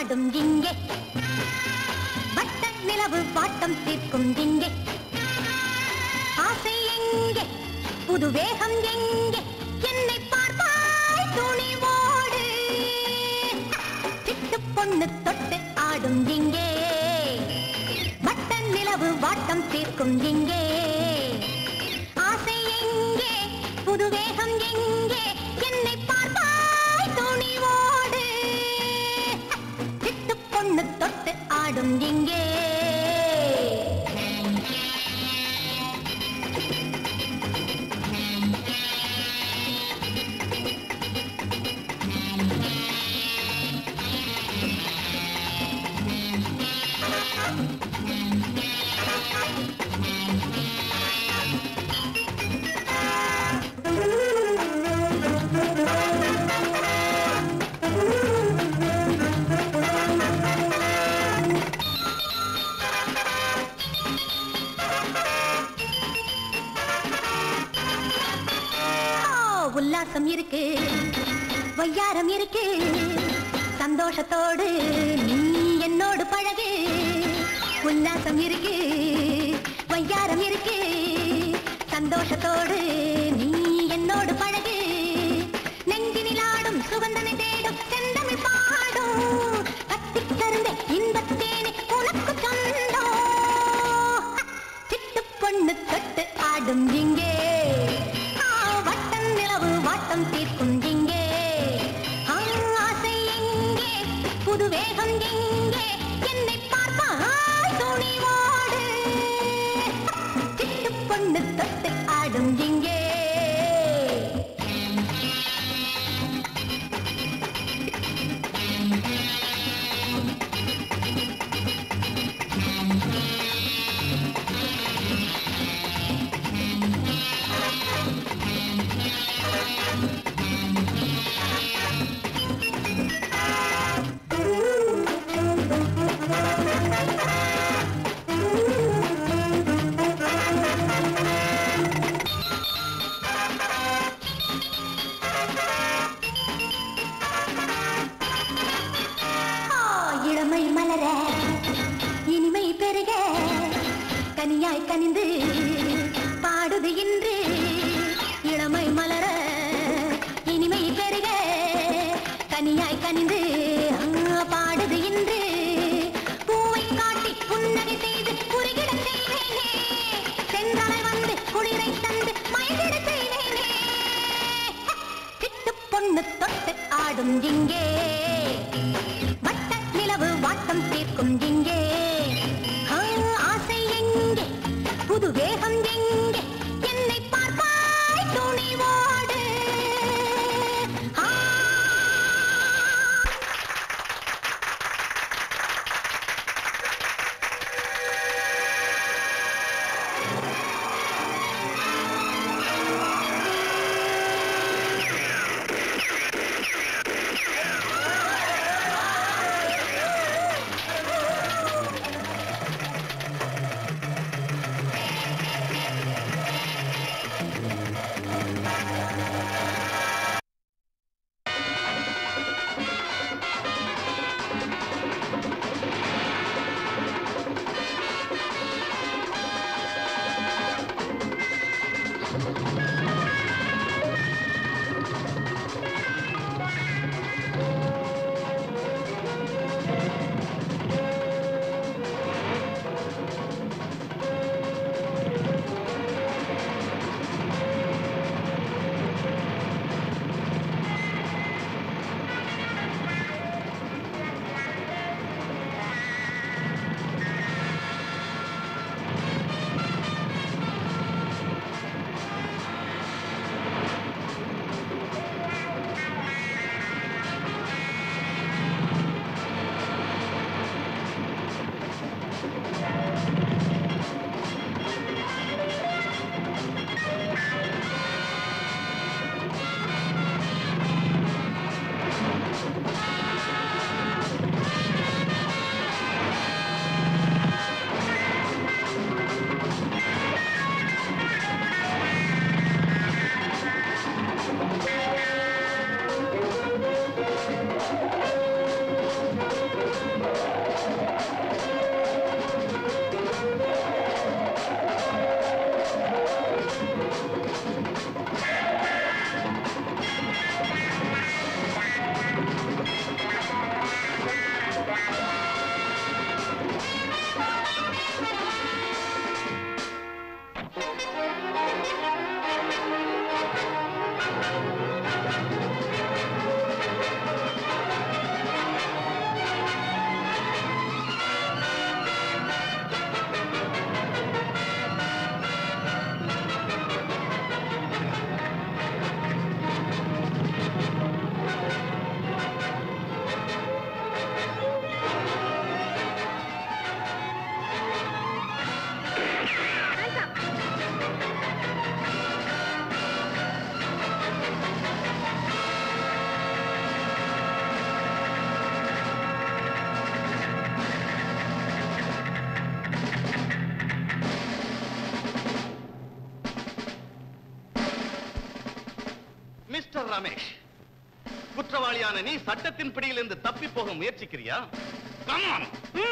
ஆடும் இங்கே வட்ட நிலவு வாட்டம் தீர்க்கும் இங்கே ஆசை எங்கே புது வேகம் எங்கே என்னை பார்ப்பாய் துணிவோடு சிட்டு பொண்ணு தொட்டு ஆடும் இங்கே வட்ட நிலவு வாட்டம் தீர்க்கும் இங்கே ஆசை எங்கே புது வேகம் எங்கே என்னை பார்ப்பாய் துணிவோடு சிட்டு பொண்ணு தொட்டு ஆடும் இங்கே ஆ, உல்லாசம் இருக்கு வையாரம் இருக்கு சந்தோஷத்தோடு நீ என்னோடு பழகு உல்லாசம் இருக்கு வையாரம் இருக்கு சந்தோஷத்தோடு நீ என்னோடு பழகு நெஞ்சினில் ஆடும் சுகந்தனை தேடும் செந்தமிழ் பாடும் கத்தித் தருந்த இன்பத்தேனே உனக்கு சொந்தம் சிட்டு பொண்ணு தொட்டு ஆடும் இங்கே ஆ, வட்டம் நிலவு வாட்டம் தீர்க்கும் இங்கே ஆ, ஆசை எங்கே புது வேகம் எங்கே என்னை பார்ப்பாய் துணிவோடு சிட்டு பொண்ணு தொட்டு ஆடும் இங்கே ஆ, இளமை மலர இனிமை பெருக கனியாய் கனிந்து பாடுது இன்று இளமை மலர இனிமை பெருக கனியாய் கனிந்து ஆ, பாடுது இன்று பூவை காட்டி புன்னகை செய்து குறுகிட செய்வேனே சென்றலை வந்து குளிரை தந்து மயங்கிட செய்வேனே சிட்டு பொண்ணு தொட்டு ஆடும் இங்கே வட்ட நிலவு வாட்டம் தீர்க்கும் இங்கே ஆ, ஆசை எங்கே புது வேகம் எங்கே என்னை பார்ப்பாய் துணிவோடு ஆ மிஸ்டர் ரமேஷ் குற்றவாளியான நீ சட்டத்தின் பிடியிலிருந்து தப்பி போக முயற்சிக்கிறியா Come on.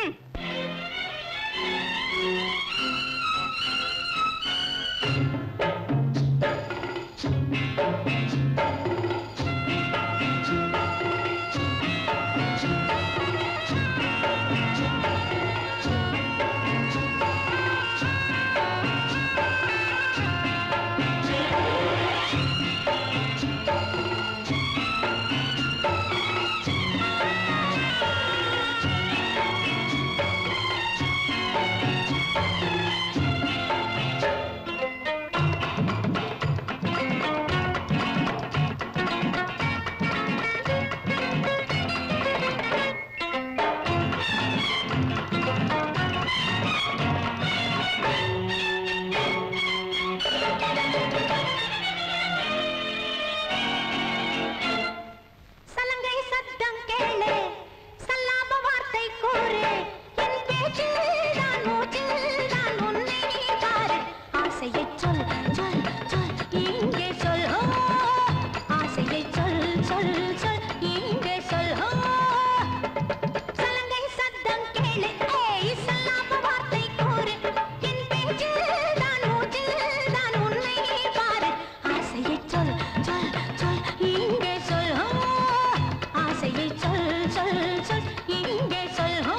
சலங்கை சத்தம் கேளு சல்லாப வார்த்தை கூறு என் பேச்சில் தான் மூச்சில் தான் உன்னை பாரு ஆசையை சொல் சொல் சொல் இங்கே சொல் ஓ ஆசையை சொல் சொல் சொல் இங்கே சொல் ஓ சலங்கை சத்தம் கேளு ஏய் சல்லாப வார்த்தை கூறு என் பேச்சில் தான் மூச்சில் தான் உன்னை பாரு ஆசையை சொல் சொல் சொல் இங்கே சொல் ஓ ஆசையை சொல் சொல் சொல் இங்கே சொல் ஓ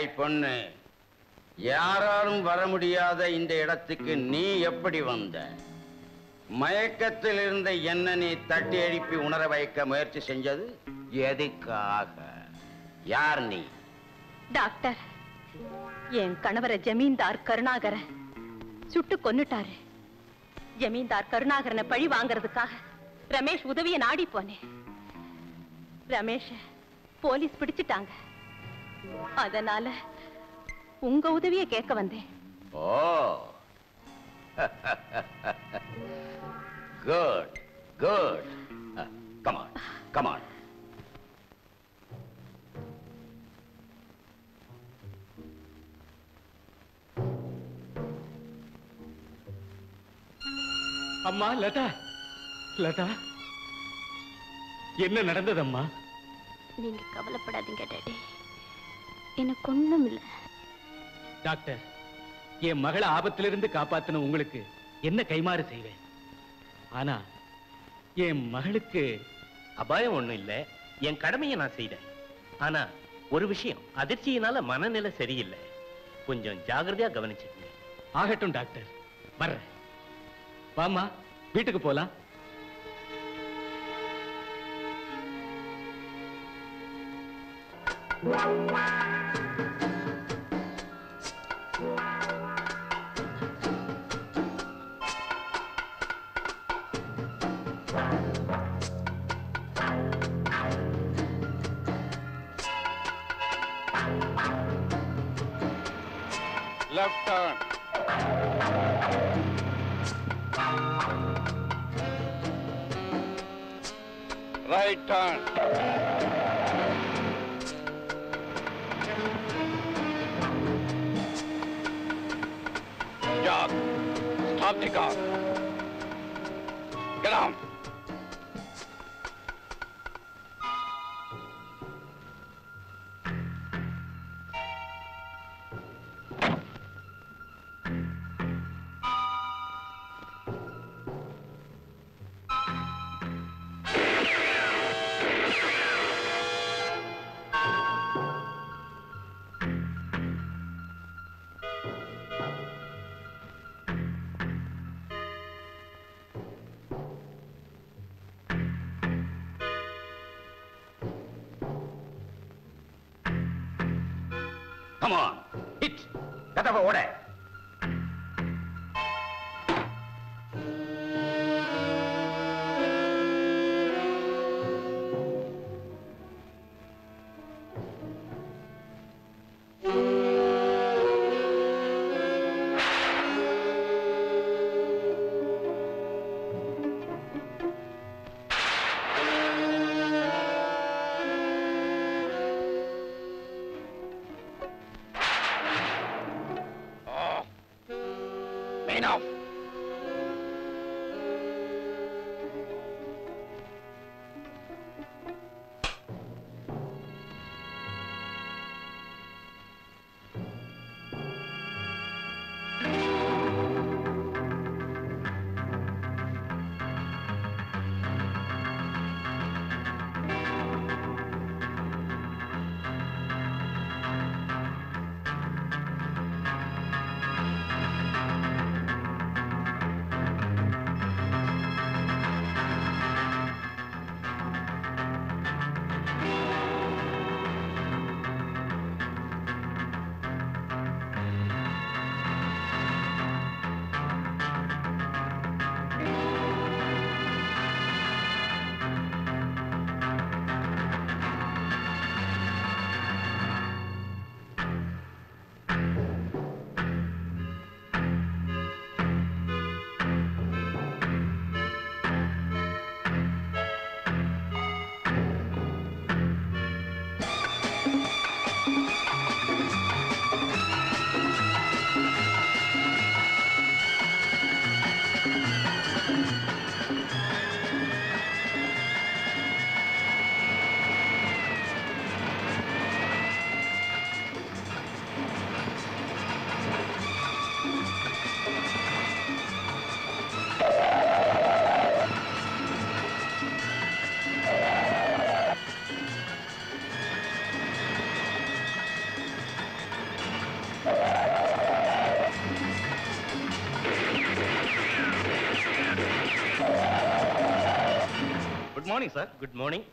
ஏய் பொண்ணு யாராலும் வர முடியாத இந்த இடத்துக்கு நீ எப்படி வந்த மயக்கத்தில் இருந்த என்ன நீ தட்டி எழுப்பி உணர வைக்க முயற்சி செஞ்சது எதுக்காக யார் நீ டாக்டர் என் கணவரை ஜமீன்தார் கருணாகர சுட்டு கொன்னுட்டாரு ஜமீன்தார் கருணாகரனை பழி வாங்குறதுக்காக ரமேஷ் உதவிய நாடி போனேன் ரமேஷ போலீஸ் பிடிச்சிட்டாங்க அதனால உங்க உதவிய கேட்க வந்தேன் ஓ குட் குட் கமான் கமான் அம்மா லதா லதா என்ன நடந்ததம்மா நீங்க கவலைப்படாதீங்க டாடி எனக்கு ஒண்ணும் இல்ல டாக்டர் என் மகளை ஆபத்திலிருந்து காப்பாத்தின உங்களுக்கு என்ன கைமாறு செய்வேன் ஆனா என் மகளுக்கு அபாயம் ஒண்ணும் இல்ல என் கடமையை நான் செய்தேன் ஆனா ஒரு விஷயம் அதிர்ச்சியினால மனநிலை சரியில்லை கொஞ்சம் ஜாகிரதையா கவனிச்சுக்கங்க ஆகட்டும் டாக்டர் வர்றேன் வாம்மா வீட்டுக்கு போலாம் left turn. Right turn. Jack, stop the car. Get on. Come on, hit. கதவை ஓட good morning sir good morning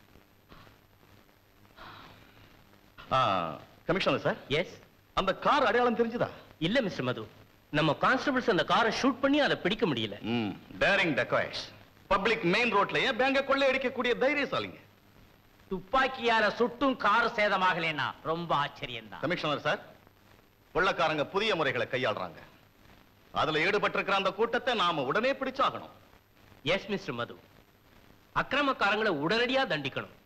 commissioner sir yes அந்த கார் அடையாளம் தெரிஞ்சுதா இல்ல மிஸ்டர் மது நம்ம கான்ஸ்டபிள்ஸ் அந்த காரை ஷூட் பண்ணி அதை பிடிக்க முடியல ம் டேரிங் டெக்காய்ஸ் பப்ளிக் மெயின் ரோட்லயே பேங்க கொள்ளை அடிக்கக்கூடிய தைரியசாலிங்க துப்பாக்கியால சுட்டும் கார் சேதமாகலைன்னா ரொம்ப ஆச்சரியம் தான் கமிஷனர் சார் கொள்ளக்காரங்க புதிய முறைகளை கையாளுறாங்க அதுல ஈடுபட்டிருக்கிற அந்த கூட்டத்தை நாம உடனே பிடிச்சாகணும் எஸ் மிஸ்டர் மது அக்கிரமக்காரங்களை உடனடியா தண்டிக்கணும்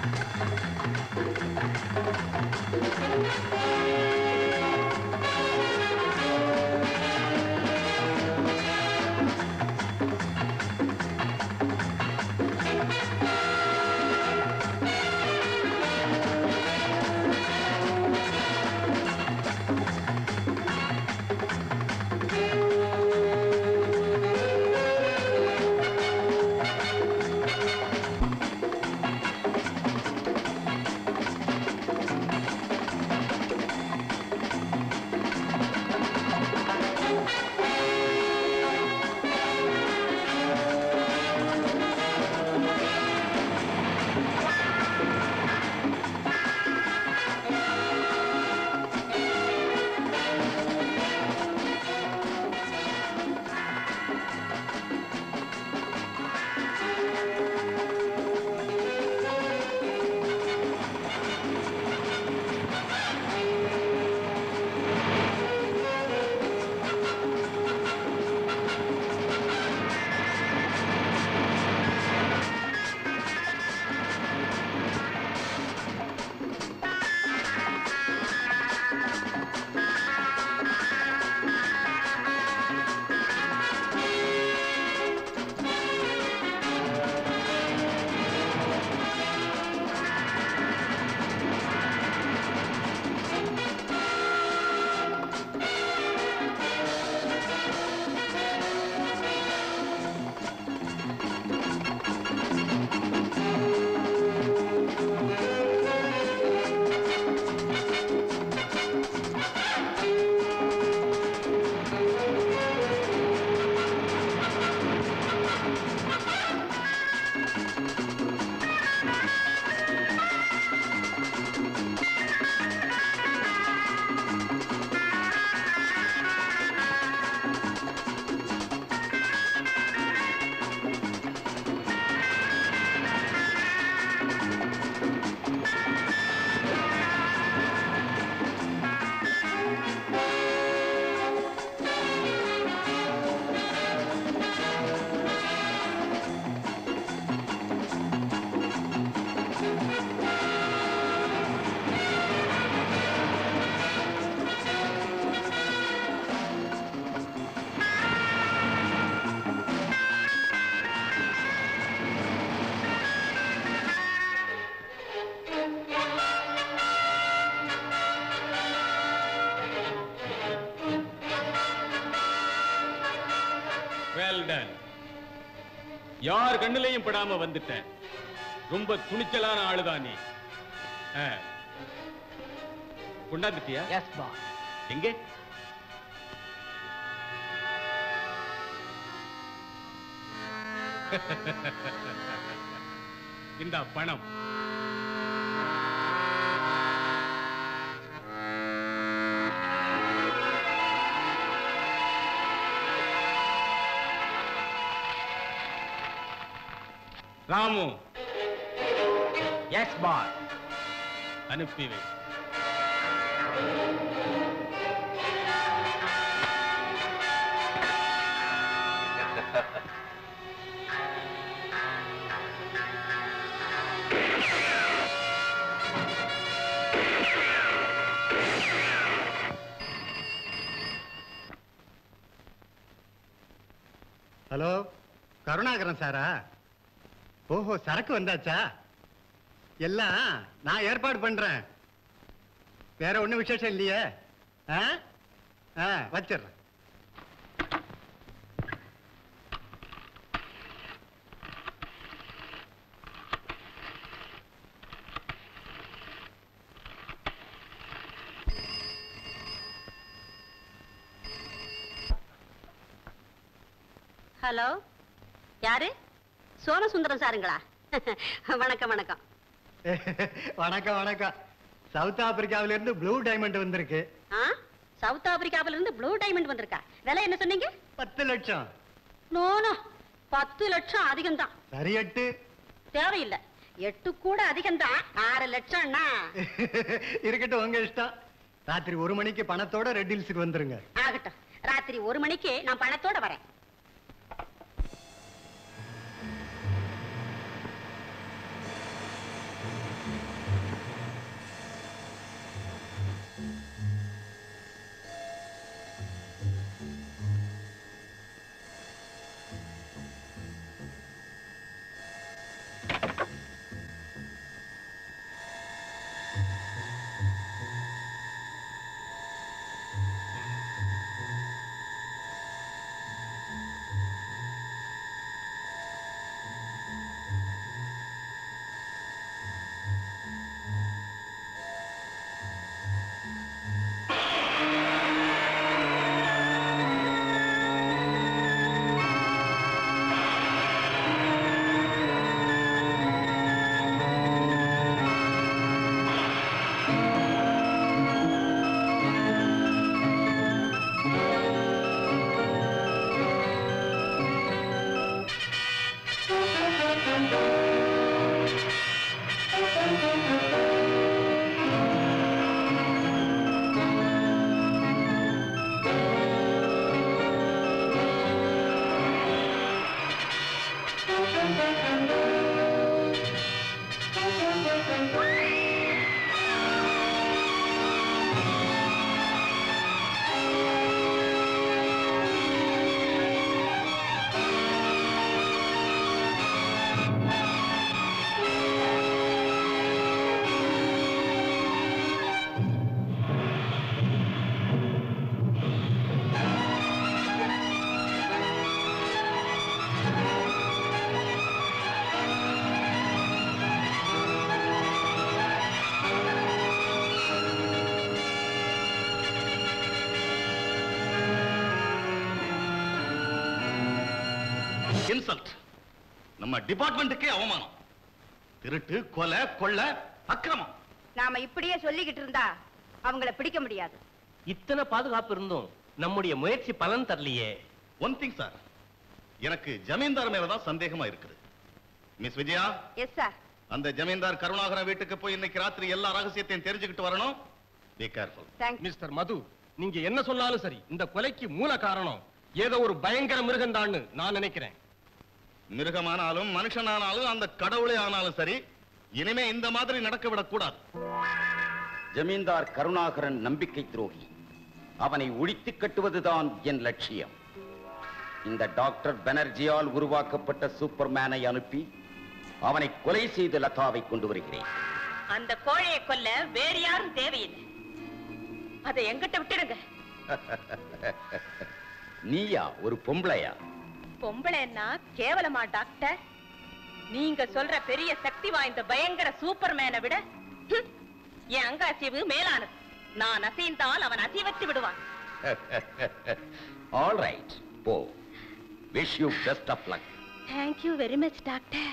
வெல் டன் யார் கண்ணுலயும் படாம வந்துட்டேன் ரொம்ப துணிச்சலான ஆளுதான் நீ ஆ. கொண்டாந்துட்டியா எஸ் பா எங்கே இந்த பணம் ராமு எஸ் பாஸ் அனுப்பி வை ஹலோ கருணாகரன் சாரா ஓஹோ சரக்கு வந்தாச்சா எல்லாம் நான் ஏற்பாடு பண்றேன் வேற ஒண்ணும் விசேஷம் இல்லையே ஆ ஆ வச்சிடுறேன் ஹலோ யாரு சோமசுந்தரம் சாருங்களா வணக்கம் வணக்கம் வணக்கம் வணக்கம் சவுத் ஆப்பிரிக்காவில இருந்து ப்ளூ டைமண்ட் வந்திருக்கு ஆ சவுத் ஆப்பிரிக்காவில இருந்து ப்ளூ டைமண்ட் வந்திருக்கா விலை என்ன சொன்னீங்க பத்து லட்சம் நோனோ பத்து லட்சம் அதிகம்தான் சரி எட்டு தேவையில்லை எட்டு கூட அதிகம்தான் ஆறு லட்சம்னா இருக்கட்டும் உங்க இஷ்டம் ராத்திரி ஒரு மணிக்கு பணத்தோட ரெட் ஹில்ஸுக்கு வந்துருங்க ஆகட்டும் ராத்திரி ஒரு மணிக்கு நான் பணத்தோட வரேன் இன்சல்ட் நம்ம டிபார்ட்மெண்ட்டுக்கே அவமானம் திருட்டு கொலை கொள்ள அக்கிரமம் நாம இப்படியே சொல்லிக்கிட்டு இருந்தா அவங்கள பிடிக்க முடியாது இத்தனை பாதுகாப்பு இருந்தும் நம்முடைய முயற்சி பலன் தரலையே ஒன் திங் சார் எனக்கு ஜமீன்தார் மேலதான் சந்தேகமா இருக்குது மிஸ் விஜயா எஸ் சார் அந்த ஜமீன்தார் கருணாகரன் வீட்டுக்கு போய் இன்னைக்கு ராத்திரி எல்லா ரகசியத்தையும் தெரிஞ்சுக்கிட்டு வரணும் be careful thank mister Madhu நீங்க என்ன சொன்னாலும் சரி இந்த கொலைக்கு மூல காரணம் ஏதோ ஒரு பயங்கர மிருகம்தான்னு நான் நினைக்கிறேன் மிருகமானாலும் மனுஷனானாலும் அந்த கடவுளே ஆனாலும் சரி இனிமே இந்த மாதிரி நடக்க விடக்கூடாது ஜமீன்தார் கருணாகரன் நம்பிக்கை துரோகி அவனை ஒழித்து கட்டுவதுதான் என் லட்சியம் இந்த டாக்டர் பானர்ஜியால் உருவாக்கப்பட்ட சூப்பர்மேனை அனுப்பி அவனை கொலை செய்து லதாவை கொண்டு வருகிறேன் அந்த கோழையை கொல்ல வேறு யாரும் தேவையில்லை அதை எங்கிட்ட விட்டுடுங்க நீயா ஒரு பொம்பளையா பொம்பளைன்னா கேவலமா டாக்டர் நீங்க சொல்ற பெரிய சக்தி வாய்ந்த பயங்கர சூப்பர்மேனை விட ஹம், என் அங்காசிவு மேலானது நான் அசைந்தால் அவன் அசைவத்து விடுவான் ஆல் ரைட் போ wish you best of luck thank you very much doctor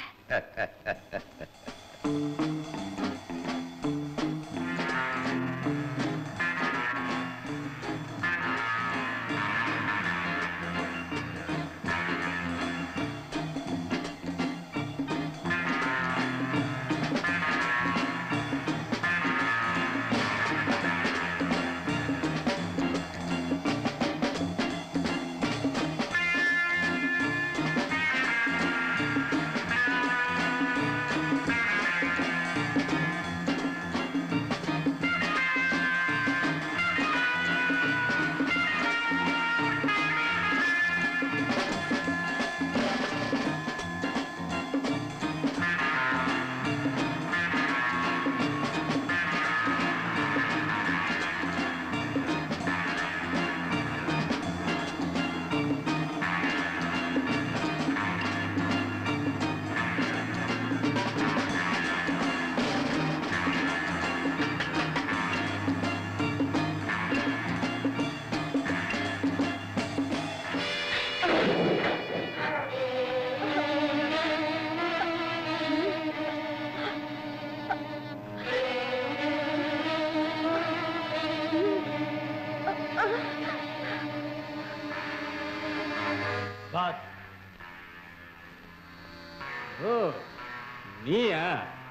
oh நீயா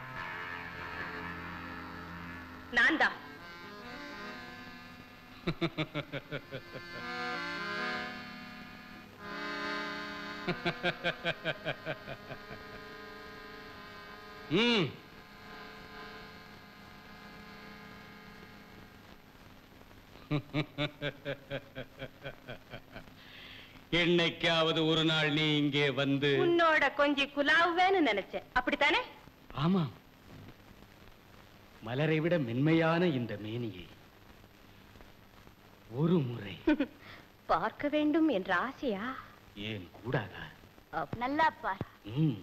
நான் தான் ம் என்னைக்காவது ஒரு நாள் நீ இங்கே வந்து உன்னோட கொஞ்சி குலாவுவேன்னு நினைச்சேன் அப்படித்தானே ஆமா மலரை விட மென்மையான இந்த மேனியை ஒரு முறை பார்க்க வேண்டும் என்ற ஆசையா ஏன் கூடாதா நல்லா பார் ம்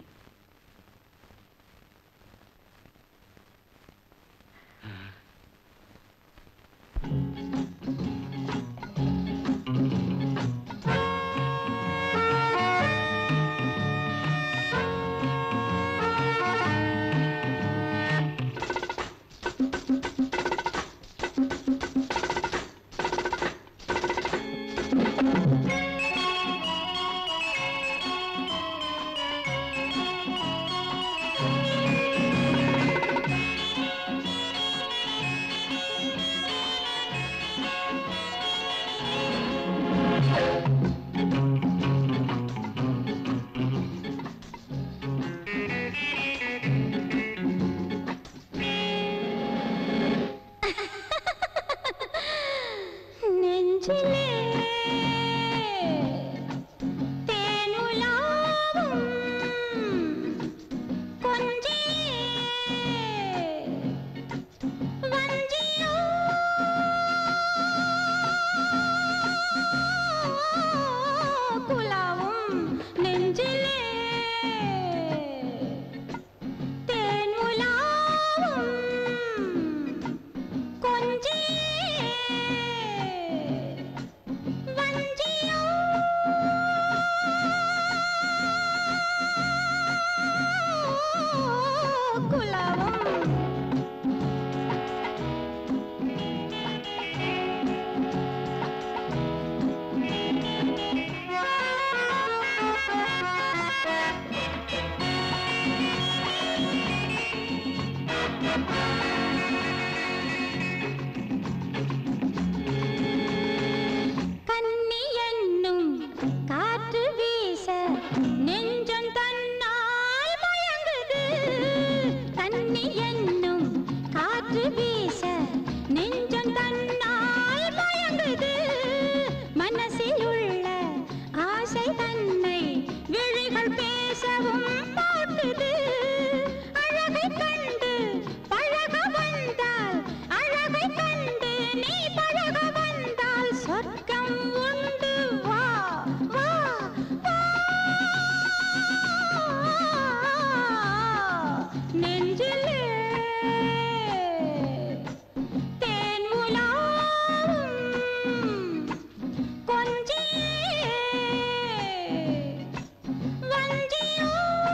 நெஞ்சிலே தேனுலாவும் கொஞ்சியே வஞ்சியோ குலாவும் நெஞ்சிலே தேனுலாவும் கொஞ்சியே வஞ்சியோ குலாவும் கன்னி என்னும் காற்று வீச நெஞ்சம் தன்னால் மயங்குது கன்னி என்னும் காற்று வீச நெஞ்சம் தன்னால் மயங்குது மனசில் உள்ள ஆசை தன்னை விழிகள் பேசவும் போட்டுது அழகை கண்டு பழக வந்தால் அழகை கண்டு நீ பழக வந்தால் சொர்க்கம் உண்டு வா வா வா நெஞ்சிலே தேன் உலாவும் கொஞ்சியே வஞ்சியோ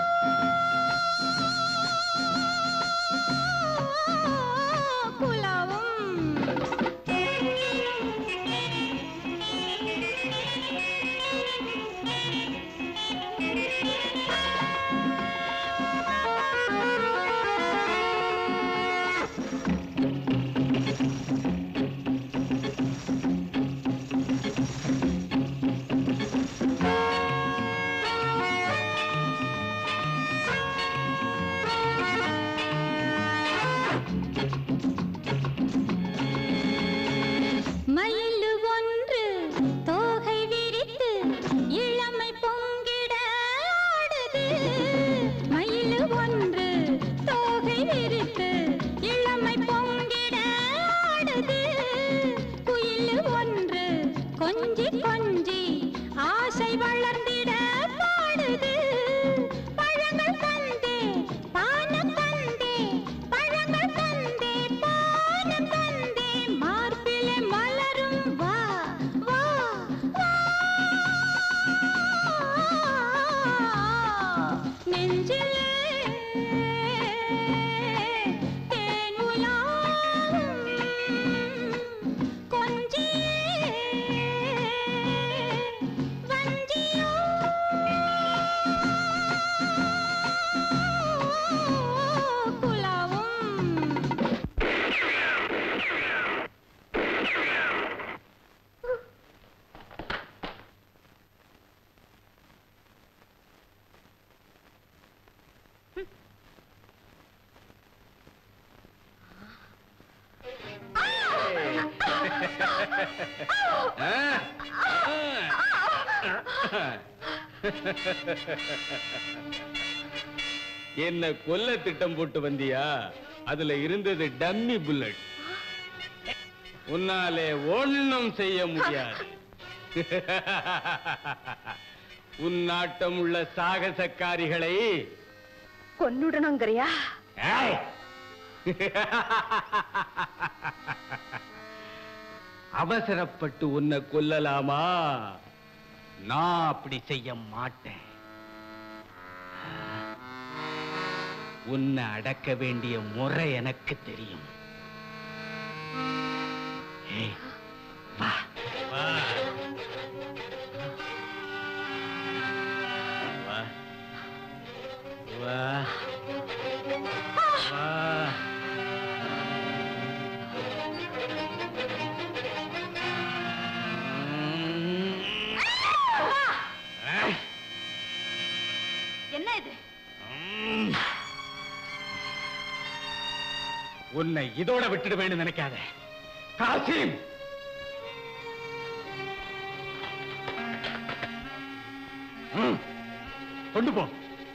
மயில் ஒன்று தோகை விரித்து இளமை பொங்கிட ஆடுது மயில் ஒன்று தோகை விரித்து இளமை பொங்கிட ஆடுது குயில் ஒன்று கொஞ்சி கொஞ்சி ஆசை வளர்ந்திட பாடுது பழங்கள் தந்தே பானம் தந்தே பழங்கள் தந்தே பானம் தந்தே மார்பிலே மலரும் வா வா வா நெஞ்சிலே தேன் உலாவும் கொஞ்சியே வஞ்சியோ என்ன கொல்ல திட்டம் போட்டு வந்தியா அதுல இருந்தது டம்மி புல்லட் உன்னாலே ஒண்ணும் செய்ய முடியாது உன் நாட்டம் உள்ள சாகசக்காரிகளை கொன்னுடணுங்கிறியா ஏய்! அவசரப்பட்டு உன்னை கொல்லலாமா நான் அப்படி செய்ய மாட்டேன் உன்னை அடக்க வேண்டிய முறை எனக்கு தெரியும் ஏய், வா வா வா வா வா என்ன இது உன்னை இதோட விட்டுடுவேன்னு நினைக்காத காசிம் ம், கொண்டு போ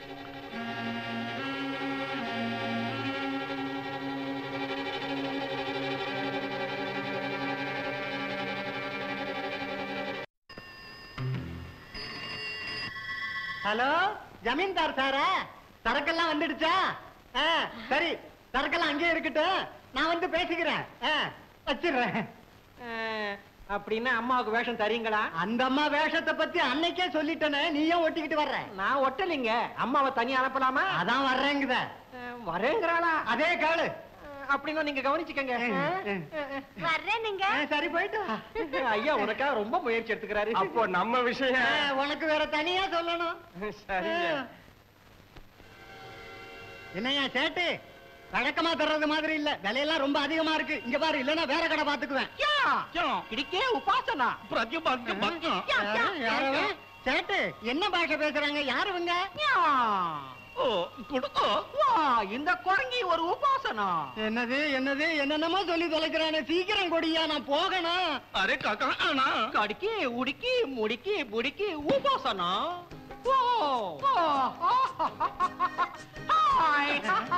ஹலோ ஜமீன்தார் சாரா சரக்கெல்லாம் வந்துடுச்சா ஆ, சரி சரக்கெல்லாம் அங்கேயே இருக்கட்டும் நான் வந்து பேசிக்கிறேன் ஆ, வச்சிடுறேன் அப்படின்னா அம்மாவுக்கு வேஷம் தரீங்களா அந்த அம்மா வேஷத்தை பத்தி அன்னைக்கே சொல்லிட்டேனே நீயும் ஒட்டிக்கிட்டு வர்ற நான் ஒட்டலிங்க அம்மாவை தனியா அனுப்பலாமா அதான் வர்றேங்குத வரேங்கிறாளா அதே காலு அப்படின்னா நீங்க கவனிச்சுக்கங்க வர்றேன் நீங்க ஆ, சரி போயிட்டு வா. ஐயா உனக்காக ரொம்ப முயற்சி எடுத்துக்கிறாரு அப்போ நம்ம ஆ, விஷயம் உனக்கு வேற தனியா சொல்லணும் சரிங்க ஆ. என்னய்யா சேட்டு வழக்கமா தர்றது மாதிரி இல்ல விலையெல்லாம் ரொம்ப அதிகமா இருக்கு இங்க பாரு இல்லன்னா வேற கடை பாத்துக்குவேன் இடிக்கே உபாசனா யாரு, யாரு அவன்? சேட்டு என்ன பாஷை பேசுறாங்க யாருவங்க வா இந்த குரங்கி ஒரு உபாசனா என்னது என்னது என்னென்னமோ சொல்லி தொலைக்கிறானே சீக்கிரம் கொடியா நான் போகணும் அரே காக்கா ஆனா கடிக்கி உடிக்கி முடிக்கி புடிக்கி உபாசனா ஓ ஹாய்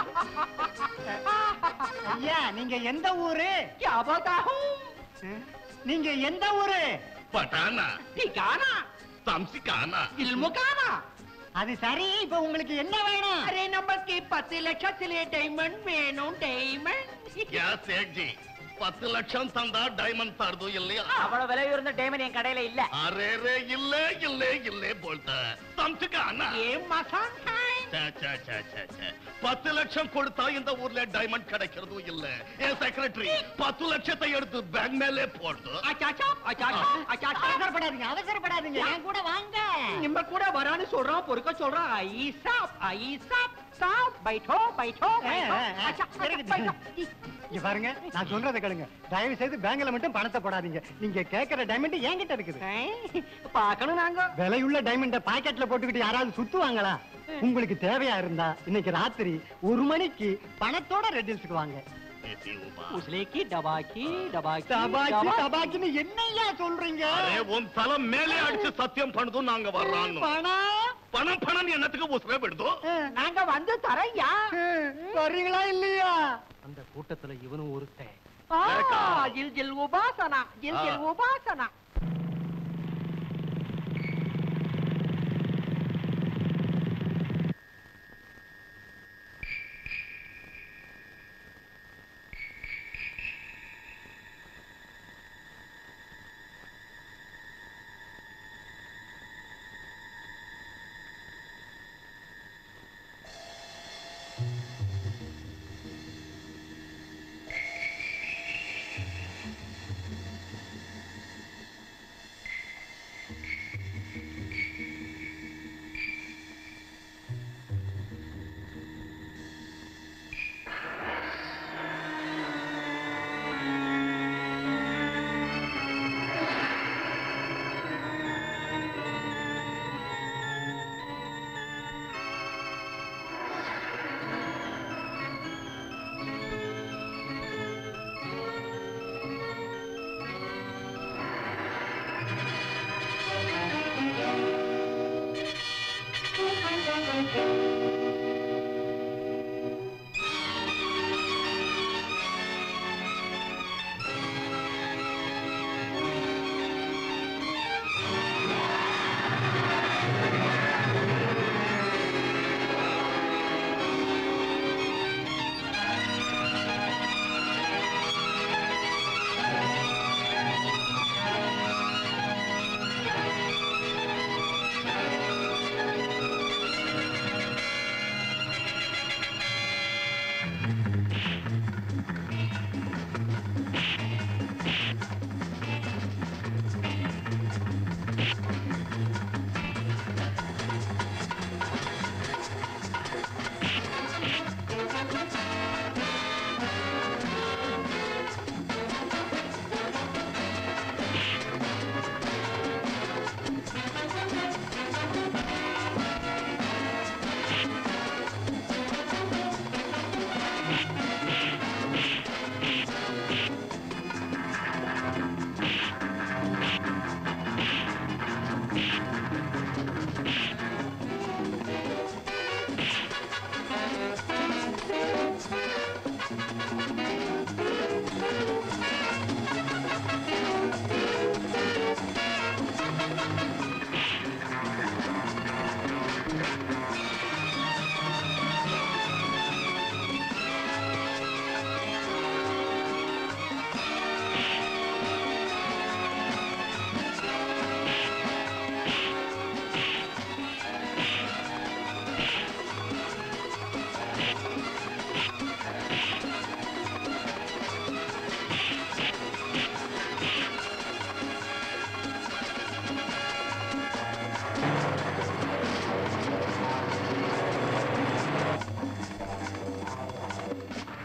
ஐயா நீங்க எந்த ஊரு क्या बता हूँ நீங்க எந்த ஊரு பட்டானா ठिकाना தம்சிக்கானா इल्मुकाना அது சரி இப்ப உங்களுக்கு என்ன வேணும் अरे नंबर की பத்து லட்சத்திலே டைமண்ட் வேணும் டைமண்ட் யா சேட்ஜி பத்து லட்சம் தந்தா டைமண்ட் தருது இல்லையா அவ்வளவு விலை உயர்ந்த டைமண்ட் என் கடையில இல்ல அரே ரே இல்ல இல்ல இல்ல போல்ட்ட தம்சிக்கானா ஏன் மசான் ச்சே, ச்சே, ச்சே, ச்சே, ச்சே. பத்து லட்சம் கொடுத்தா இந்த ஊர்ல டைமண்ட் கிடைக்கிறதும் இல்ல என் செக்ரட்டரி பத்து லட்சத்தை எடுத்து பேங்க் மேலே போட்டு அச்சாச்சா அச்சாச்சா அச்சாச்சா அவசரப்படாதீங்க அவசரப்படாதீங்க என் கூட வாங்க நிம்ம கூட வரான்னு சொல்றான் பொறுக்க சொல்றான் ஐ சாப் ஐ சாப் சாப் பைட்டோ பைட்டோ பைட்டோ அச்சா பைட்டோ இங்க பாருங்க நான் சொல்றதை கேளுங்க தயவு செய்து பேங்க்ல மட்டும் பணத்தை போடாதீங்க நீங்க கேக்குற டைமண்ட் என்கிட்ட இருக்குது பார்க்கணும் நாங்க விலையுள்ள டைமண்ட பாக்கெட்ல போட்டுக்கிட்டு யாராவது சுத்துவாங்களா உங்களுக்கு தேவையா இருந்தா இன்னைக்கு ராத்திரி ஒரு மணிக்கு பணத்தோட ரெட் ஹில்ஸ்க்கு வாங்க உஸ்லேக்கி டபாக்கி டபாக்கி தபாக்கி தபாக்கின்னு என்னையா சொல்றீங்க அரே உன் தலை மேலே அடிச்சு சத்தியம் பண்ணுதும் நாங்க வர்றான்னு பணம் பணம் பணம் என்னத்துக்கு உசுரே விடுதோ நாங்க வந்து தரையா வர்றீங்களா இல்லையா அந்த கூட்டத்துல இவனும் ஒருத்தன் ஏக்கா. ஜில் ஜில் உபாசனா ஜில் ஜில் ஆ. உபாசனா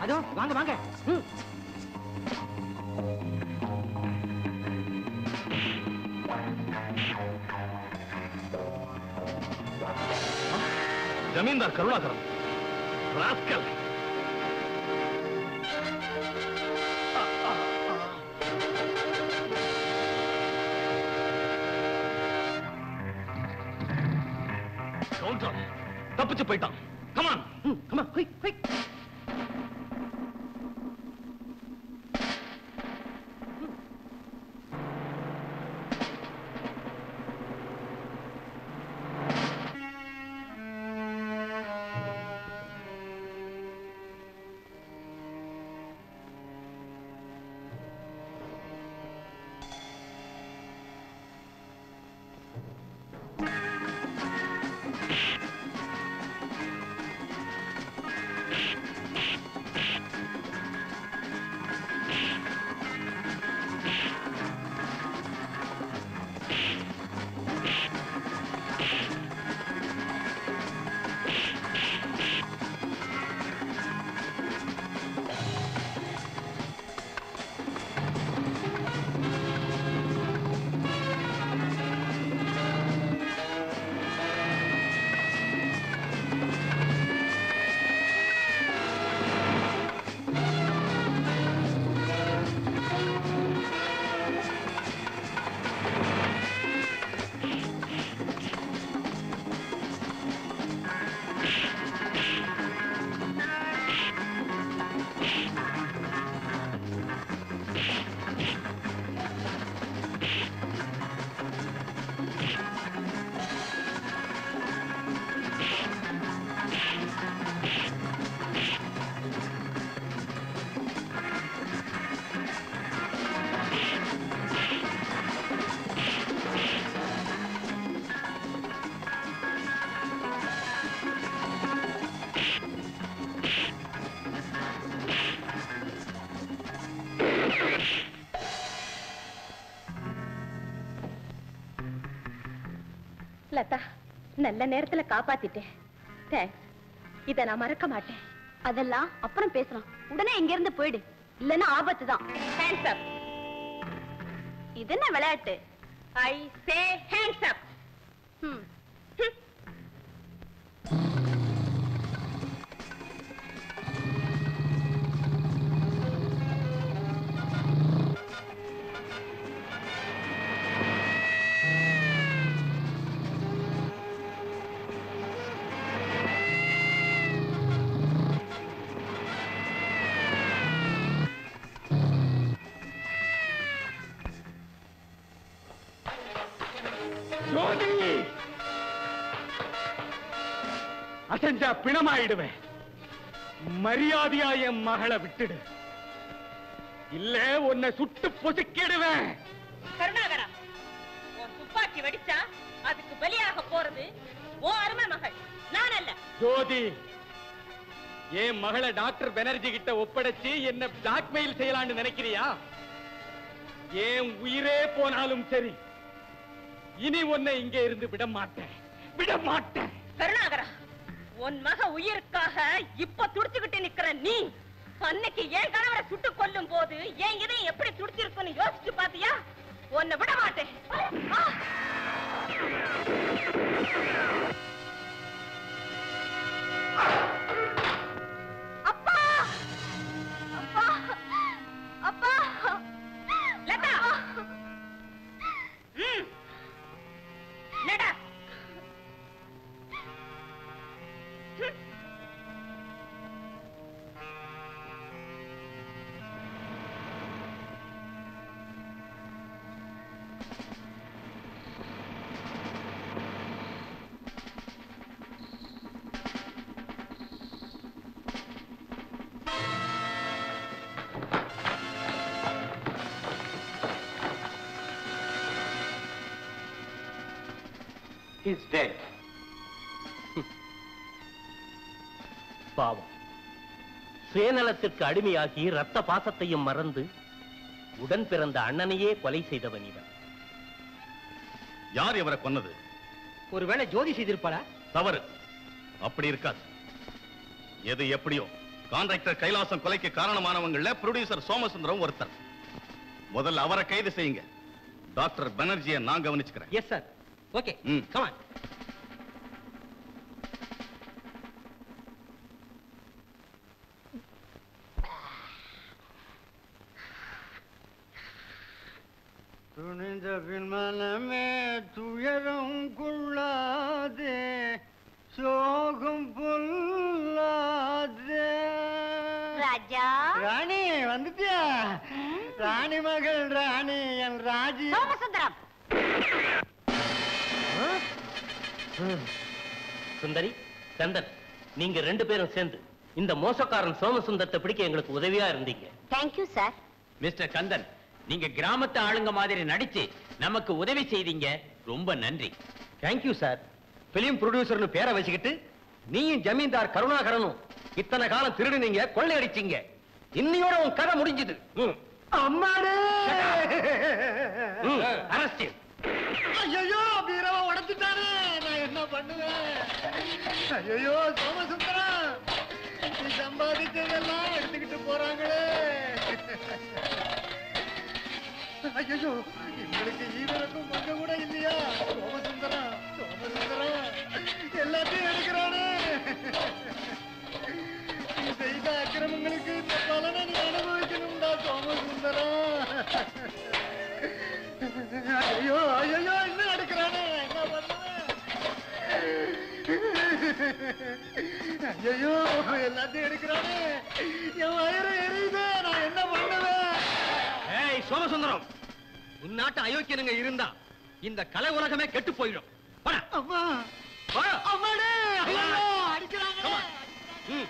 அதோ வாங்க வாங்க ம். ஜமீன்தார் கருணாகரன் ராஸ்கல் கவுண்டர் தப்பிச்சு போயிட்டான் come on come on quick quick Latha நல்ல நேரத்துல காப்பாத்திட்டேன் தேங்க்ஸ் இத நான் மறக்க மாட்டேன் அதெல்லாம் அப்புறம் பேசலாம் உடனே இங்க இருந்து போயிடு இல்லன்னா ஆபத்து தான் ஹேண்ட்ஸ் அப் இது என்ன விளையாட்டு ஐ சே ஹேண்ட்ஸ் அப் ம் ஜோதி அசஞ்சா பிணமாயிடுவேன் மரியாதையா என் மகளை விட்டுடு இல்ல உன்னை சுட்டு பொசுக்கிடுவேன் கருணாகரா உன் துப்பாக்கி வெடிச்சா அதுக்கு பலியாக போறது ஓ அருமை மகள் நான் அல்ல ஜோதி என் மகளை டாக்டர் பெனர்ஜி கிட்ட ஒப்படைச்சு என்ன பிளாக்மெயில் செய்யலாம்னு நினைக்கிறியா என் உயிரே போனாலும் சரி இனி உன்னை இங்க இருந்து விட மாட்டேன் விட மாட்டேன் கருணாகரா உன் மக உயிருக்காக இப்ப துடிச்சுக்கிட்டு நிக்கிற நீ அன்னைக்கு என் கணவரை சுட்டு கொல்லும் போது என் இதயம் எப்படி துடிச்சிருக்குன்னு யோசிச்சு பாத்தியா உன்னை விட மாட்டேன் ஆ! அப்பா அப்பா அப்பா லதா ம். நடா He's dead. பாவம் சுயநலத்திற்கு அடிமையாகி ரத்த பாசத்தையும் மறந்து உடன் பிறந்த அண்ணனையே கொலை செய்தவன் இவன் யார் இவரை கொன்னது ஒருவேளை ஜோதி செய்திருப்பாளா தவறு அப்படி இருக்காது எது எப்படியோ கான்ட்ராக்டர் கைலாசம் கொலைக்கு காரணமானவங்கள ப்ரொடியூசர் சோமசுந்தரம் ஒருத்தர் முதல்ல அவரை கைது செய்யுங்க டாக்டர் பானர்ஜியை நான் கவனிச்சுக்கிறேன் எஸ் சார் ஓகே ம். கமான் துணிந்த பின்மனமே துயரம் கொள்ளாதே சோகம் பொல்லாதே ராஜா ராணி வந்துட்டியா ராணி மகள் ராணி என் ராஜி சோமசுந்தரம் சுந்தரி கந்தன் நீங்க ரெண்டு பேரும் சேர்ந்து இந்த மோசக்காரன் சோமசுந்தரத்தை பிடிக்க எங்களுக்கு உதவியா இருந்தீங்க தேங்க்யூ சார் மிஸ்டர் கந்தன் நீங்க கிராமத்து ஆளுங்க மாதிரி நடிச்சு நமக்கு உதவி செய்தீங்க ரொம்ப நன்றி தேங்க்யூ சார் பிலிம் ப்ரொடியூசர்னு பேரை வச்சுக்கிட்டு நீயும் ஜமீன்தார் கருணாகரனும் இத்தனை காலம் திருடுனீங்க கொள்ளையடிச்சீங்க இன்னையோட உன் கதை முடிஞ்சது அம்மாடே அரஸ்ட் ஐயோ பீரவ உடைச்சிட்டானே நான் என்ன பண்ணுவேன் ஐயோ சோமசுந்தரம் நீ சம்பாதிச்சதெல்லாம் எடுத்துக்கிட்டு போறாங்களே ஐயோ இவங்களுக்கு ஈரக்கும் பங்கு கூட இல்லையா சோமசுந்தரம் சோமசுந்தரம் எல்லாத்தையும் எடுக்கிறானே நீ செய்த அக்கிரமங்களுக்கு இந்த பலனை நீ அனுபவிக்கணும்டா சோமசுந்தரம் ஐயோ ஐயோ இன்னும் எடுக்கிறானே என்ன பண்ணுவேன் ஐயோ எல்லாத்தையும் எடுக்கிறானே என் வயிறு எரியுது நான் என்ன பண்ணுவேன் ஏய் சோமசுந்தரம் உன்னாட்டு அயோக்கியனுங்க இருந்தா இந்த கலை உலகமே கெட்டு போயிடும் போடா. அம்மா போடா. அம்மாடே ஐயோ அடிக்கிறாங்க ம்.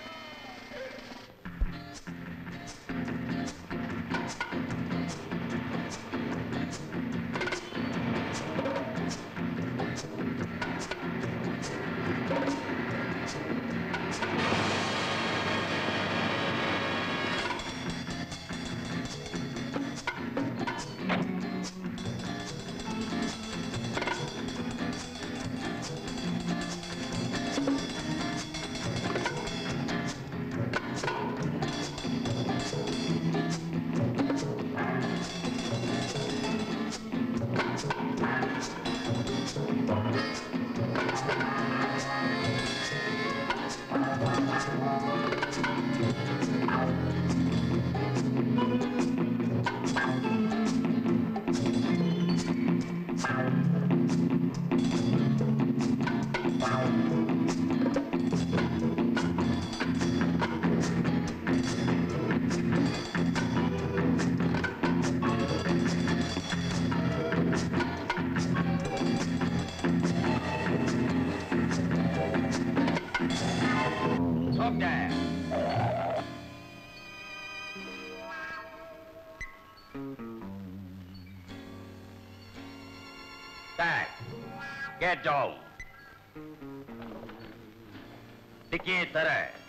Stop there. Back. Get down. டிக்கியை தர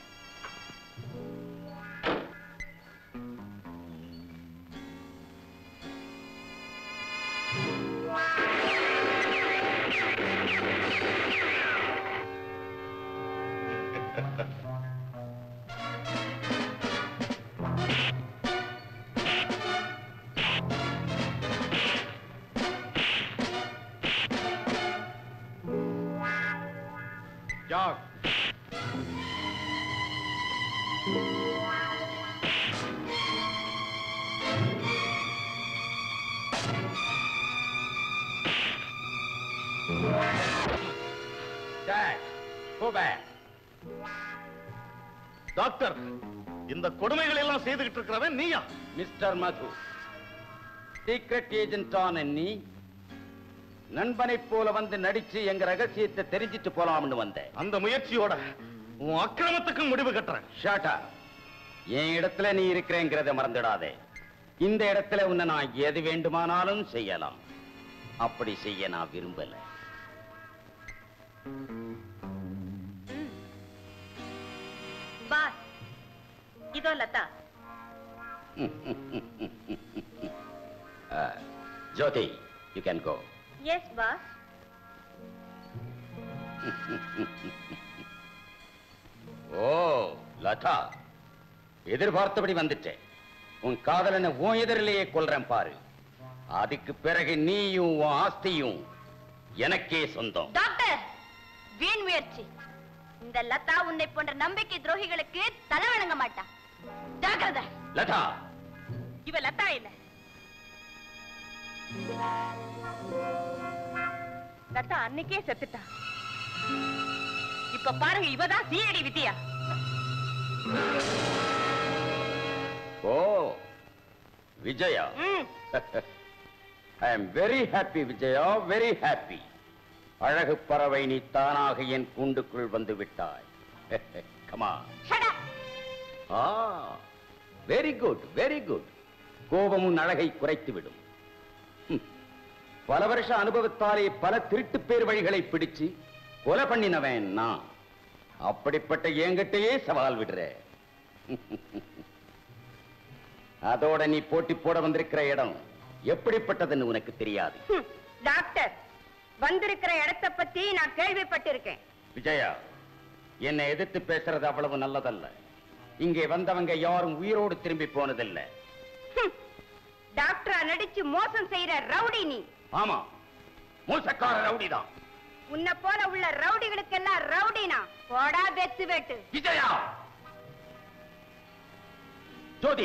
jack Dad, go back. Doctor இந்த கொடுமைகள் எல்லாம் செய்துகிட்டு இருக்கிறவன் நீயா மிஸ்டர் மது சீக்ரெட் ஏஜென்டான நீ நண்பனைப் போல வந்து நடிச்சு எங்க ரகசியத்தை தெரிஞ்சிட்டு போலாம்னு வந்தேன் அந்த முயற்சியோட உன் அக்கிரமத்துக்கு முடிவு கட்டுறேன் ஷாட்டா என் இடத்துல நீ இருக்கிறேங்கிறத மறந்துடாதே இந்த இடத்துல உன்னை நான் எது வேண்டுமானாலும் செய்யலாம் அப்படி செய்ய நான் விரும்பல பாஸ் இதோ Latha Uh, Jothi you can go yes boss oh Latha எதிர்பார்த்தபடி வந்துட்டேன் உன் காதலனை உன் எதிரிலேயே கொல்றேன் பாரு அதுக்கு பிறகு நீயும் உன் ஆஸ்தியும் எனக்கே சொந்தம் டாக்டர் வீண் முயற்சி இந்த லதா உன்னை போன்ற நம்பிக்கை துரோகிகளுக்கு தலை வணங்க மாட்டா ஜாக்கிரதை லதா இவ லதா இல்ல லதா அன்னைக்கே செத்துட்டா இப்ப பாருங்க இவதான் Shirdi Vidya oh Vijaya I am very happy Vijaya very happy அழகு பறவை நீ தானாக என் கூண்டுக்குள் வந்து விட்டாய் கமா ஆ வெரி குட் வெரி குட் கோபம் உன் அழகை குறைத்து விடும் ஹம். பல வருஷ அனுபவத்தாலே பல திருட்டு பேர் வழிகளை பிடிச்சு கொலை பண்ணினவன் நான் அப்படிப்பட்ட என்கிட்டயே சவால் விடுற அதோட நீ போட்டி போட வந்திருக்கிற இடம் எப்படிப்பட்டதுன்னு உனக்கு தெரியாது ஹம், டாக்டர் வந்திருக்கிற இடத்தை பத்தி நான் கேள்விப்பட்டிருக்கேன் விஜயா என்னை எதிர்த்து பேசுறது அவ்வளவு நல்லதல்ல இங்கே வந்தவங்க யாரும் உயிரோடு திரும்பி போனதில்லை டாக்டரா நடிச்சு மோசம் செய்யற ரவுடி நீ ஆமா மோசக்கார ரவுடிதான் உன்னை போல உள்ள ரவுடிகளுக்கெல்லாம் ரவுடினா போடா வெத்து வெட்டு விஜயா ஜோதி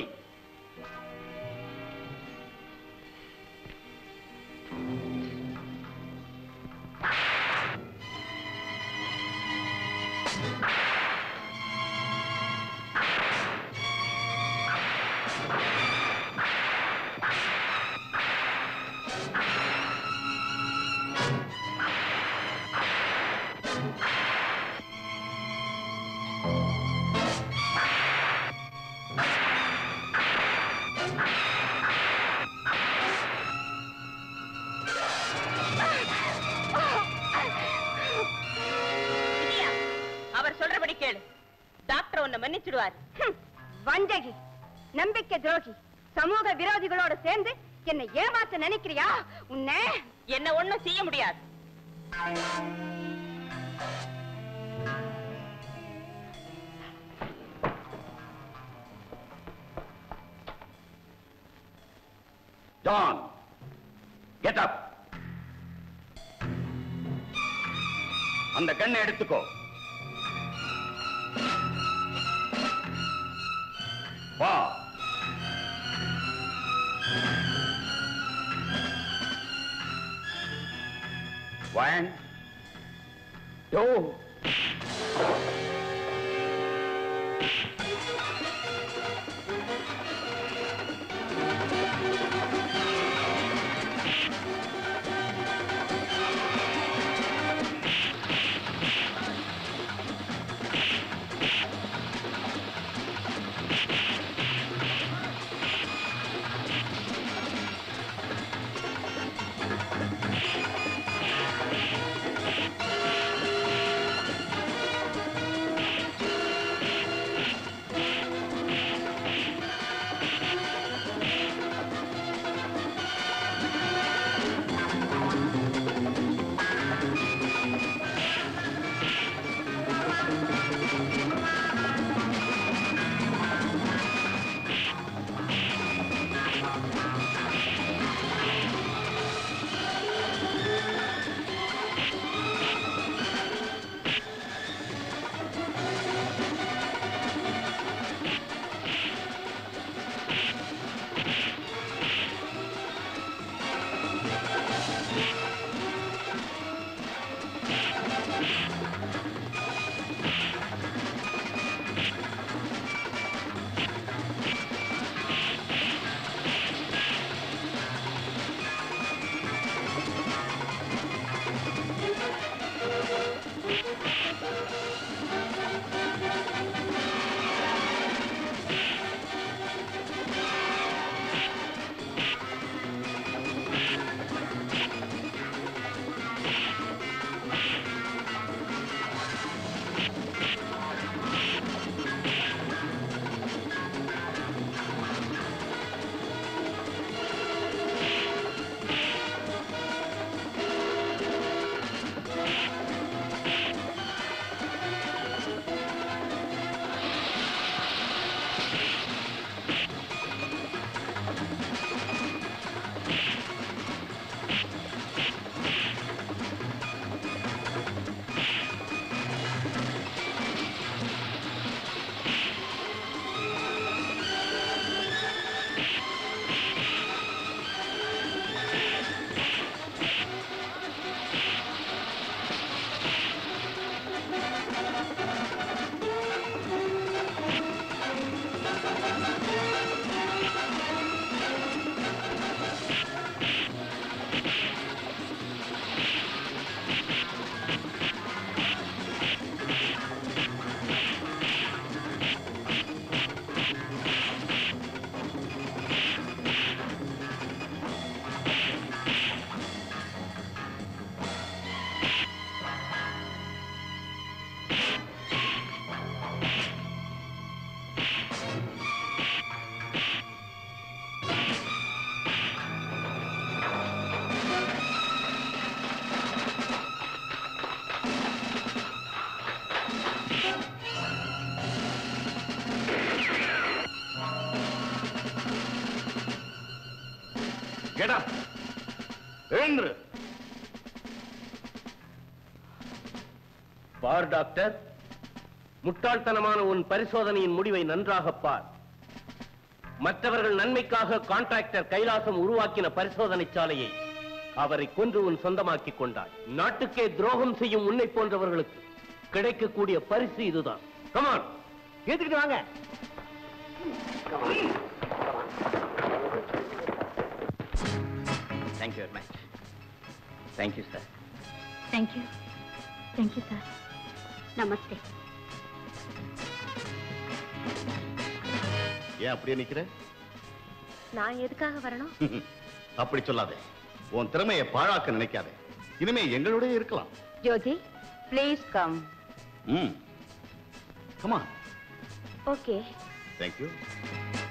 விஜயா அவர் சொல்றபடி கேளு டாக்டர் உன்னை மன்னிச்சிடுவார் ஹம், வஞ்சகி நம்பிக்கை துரோகி சமூக விரோதிகளோட சேர்ந்து என்னை ஏமாத்த நினைக்கிறியா உன்னை என்ன ஒண்ணும் செய்ய முடியாது டான் கெட் அப் அந்த கண்ணை எடுத்துக்கோ வா ஒன் டூ Get up. எழுந்துரு பார் டாக்டர் முட்டாள்தனமான உன் பரிசோதனையின் முடிவை நன்றாக பார் மற்றவர்கள் நன்மைக்காக கான்ட்ராக்டர் கைலாசம் உருவாக்கின பரிசோதனை சாலையை அவரை கொன்று உன் சொந்தமாக்கிக் கொண்டாய் நாட்டுக்கே துரோகம் செய்யும் உன்னை போன்றவர்களுக்கு கிடைக்கக்கூடிய பரிசு இதுதான் கமான் ஏத்துக்கிட்டு வாங்க thank you very much thank you sir thank you thank you sir நமஸ்தே ஏன் அப்படியே நிக்கிற நான் எதுக்காக வரணும் அப்படி சொல்லாதே உன் திறமையை பாழாக்க நினைக்காதே இனிமே எங்களோடய இருக்கலாம் ஜோதி ப்ளீஸ் கம் ம் கமா ஓகே தேங்க்யூ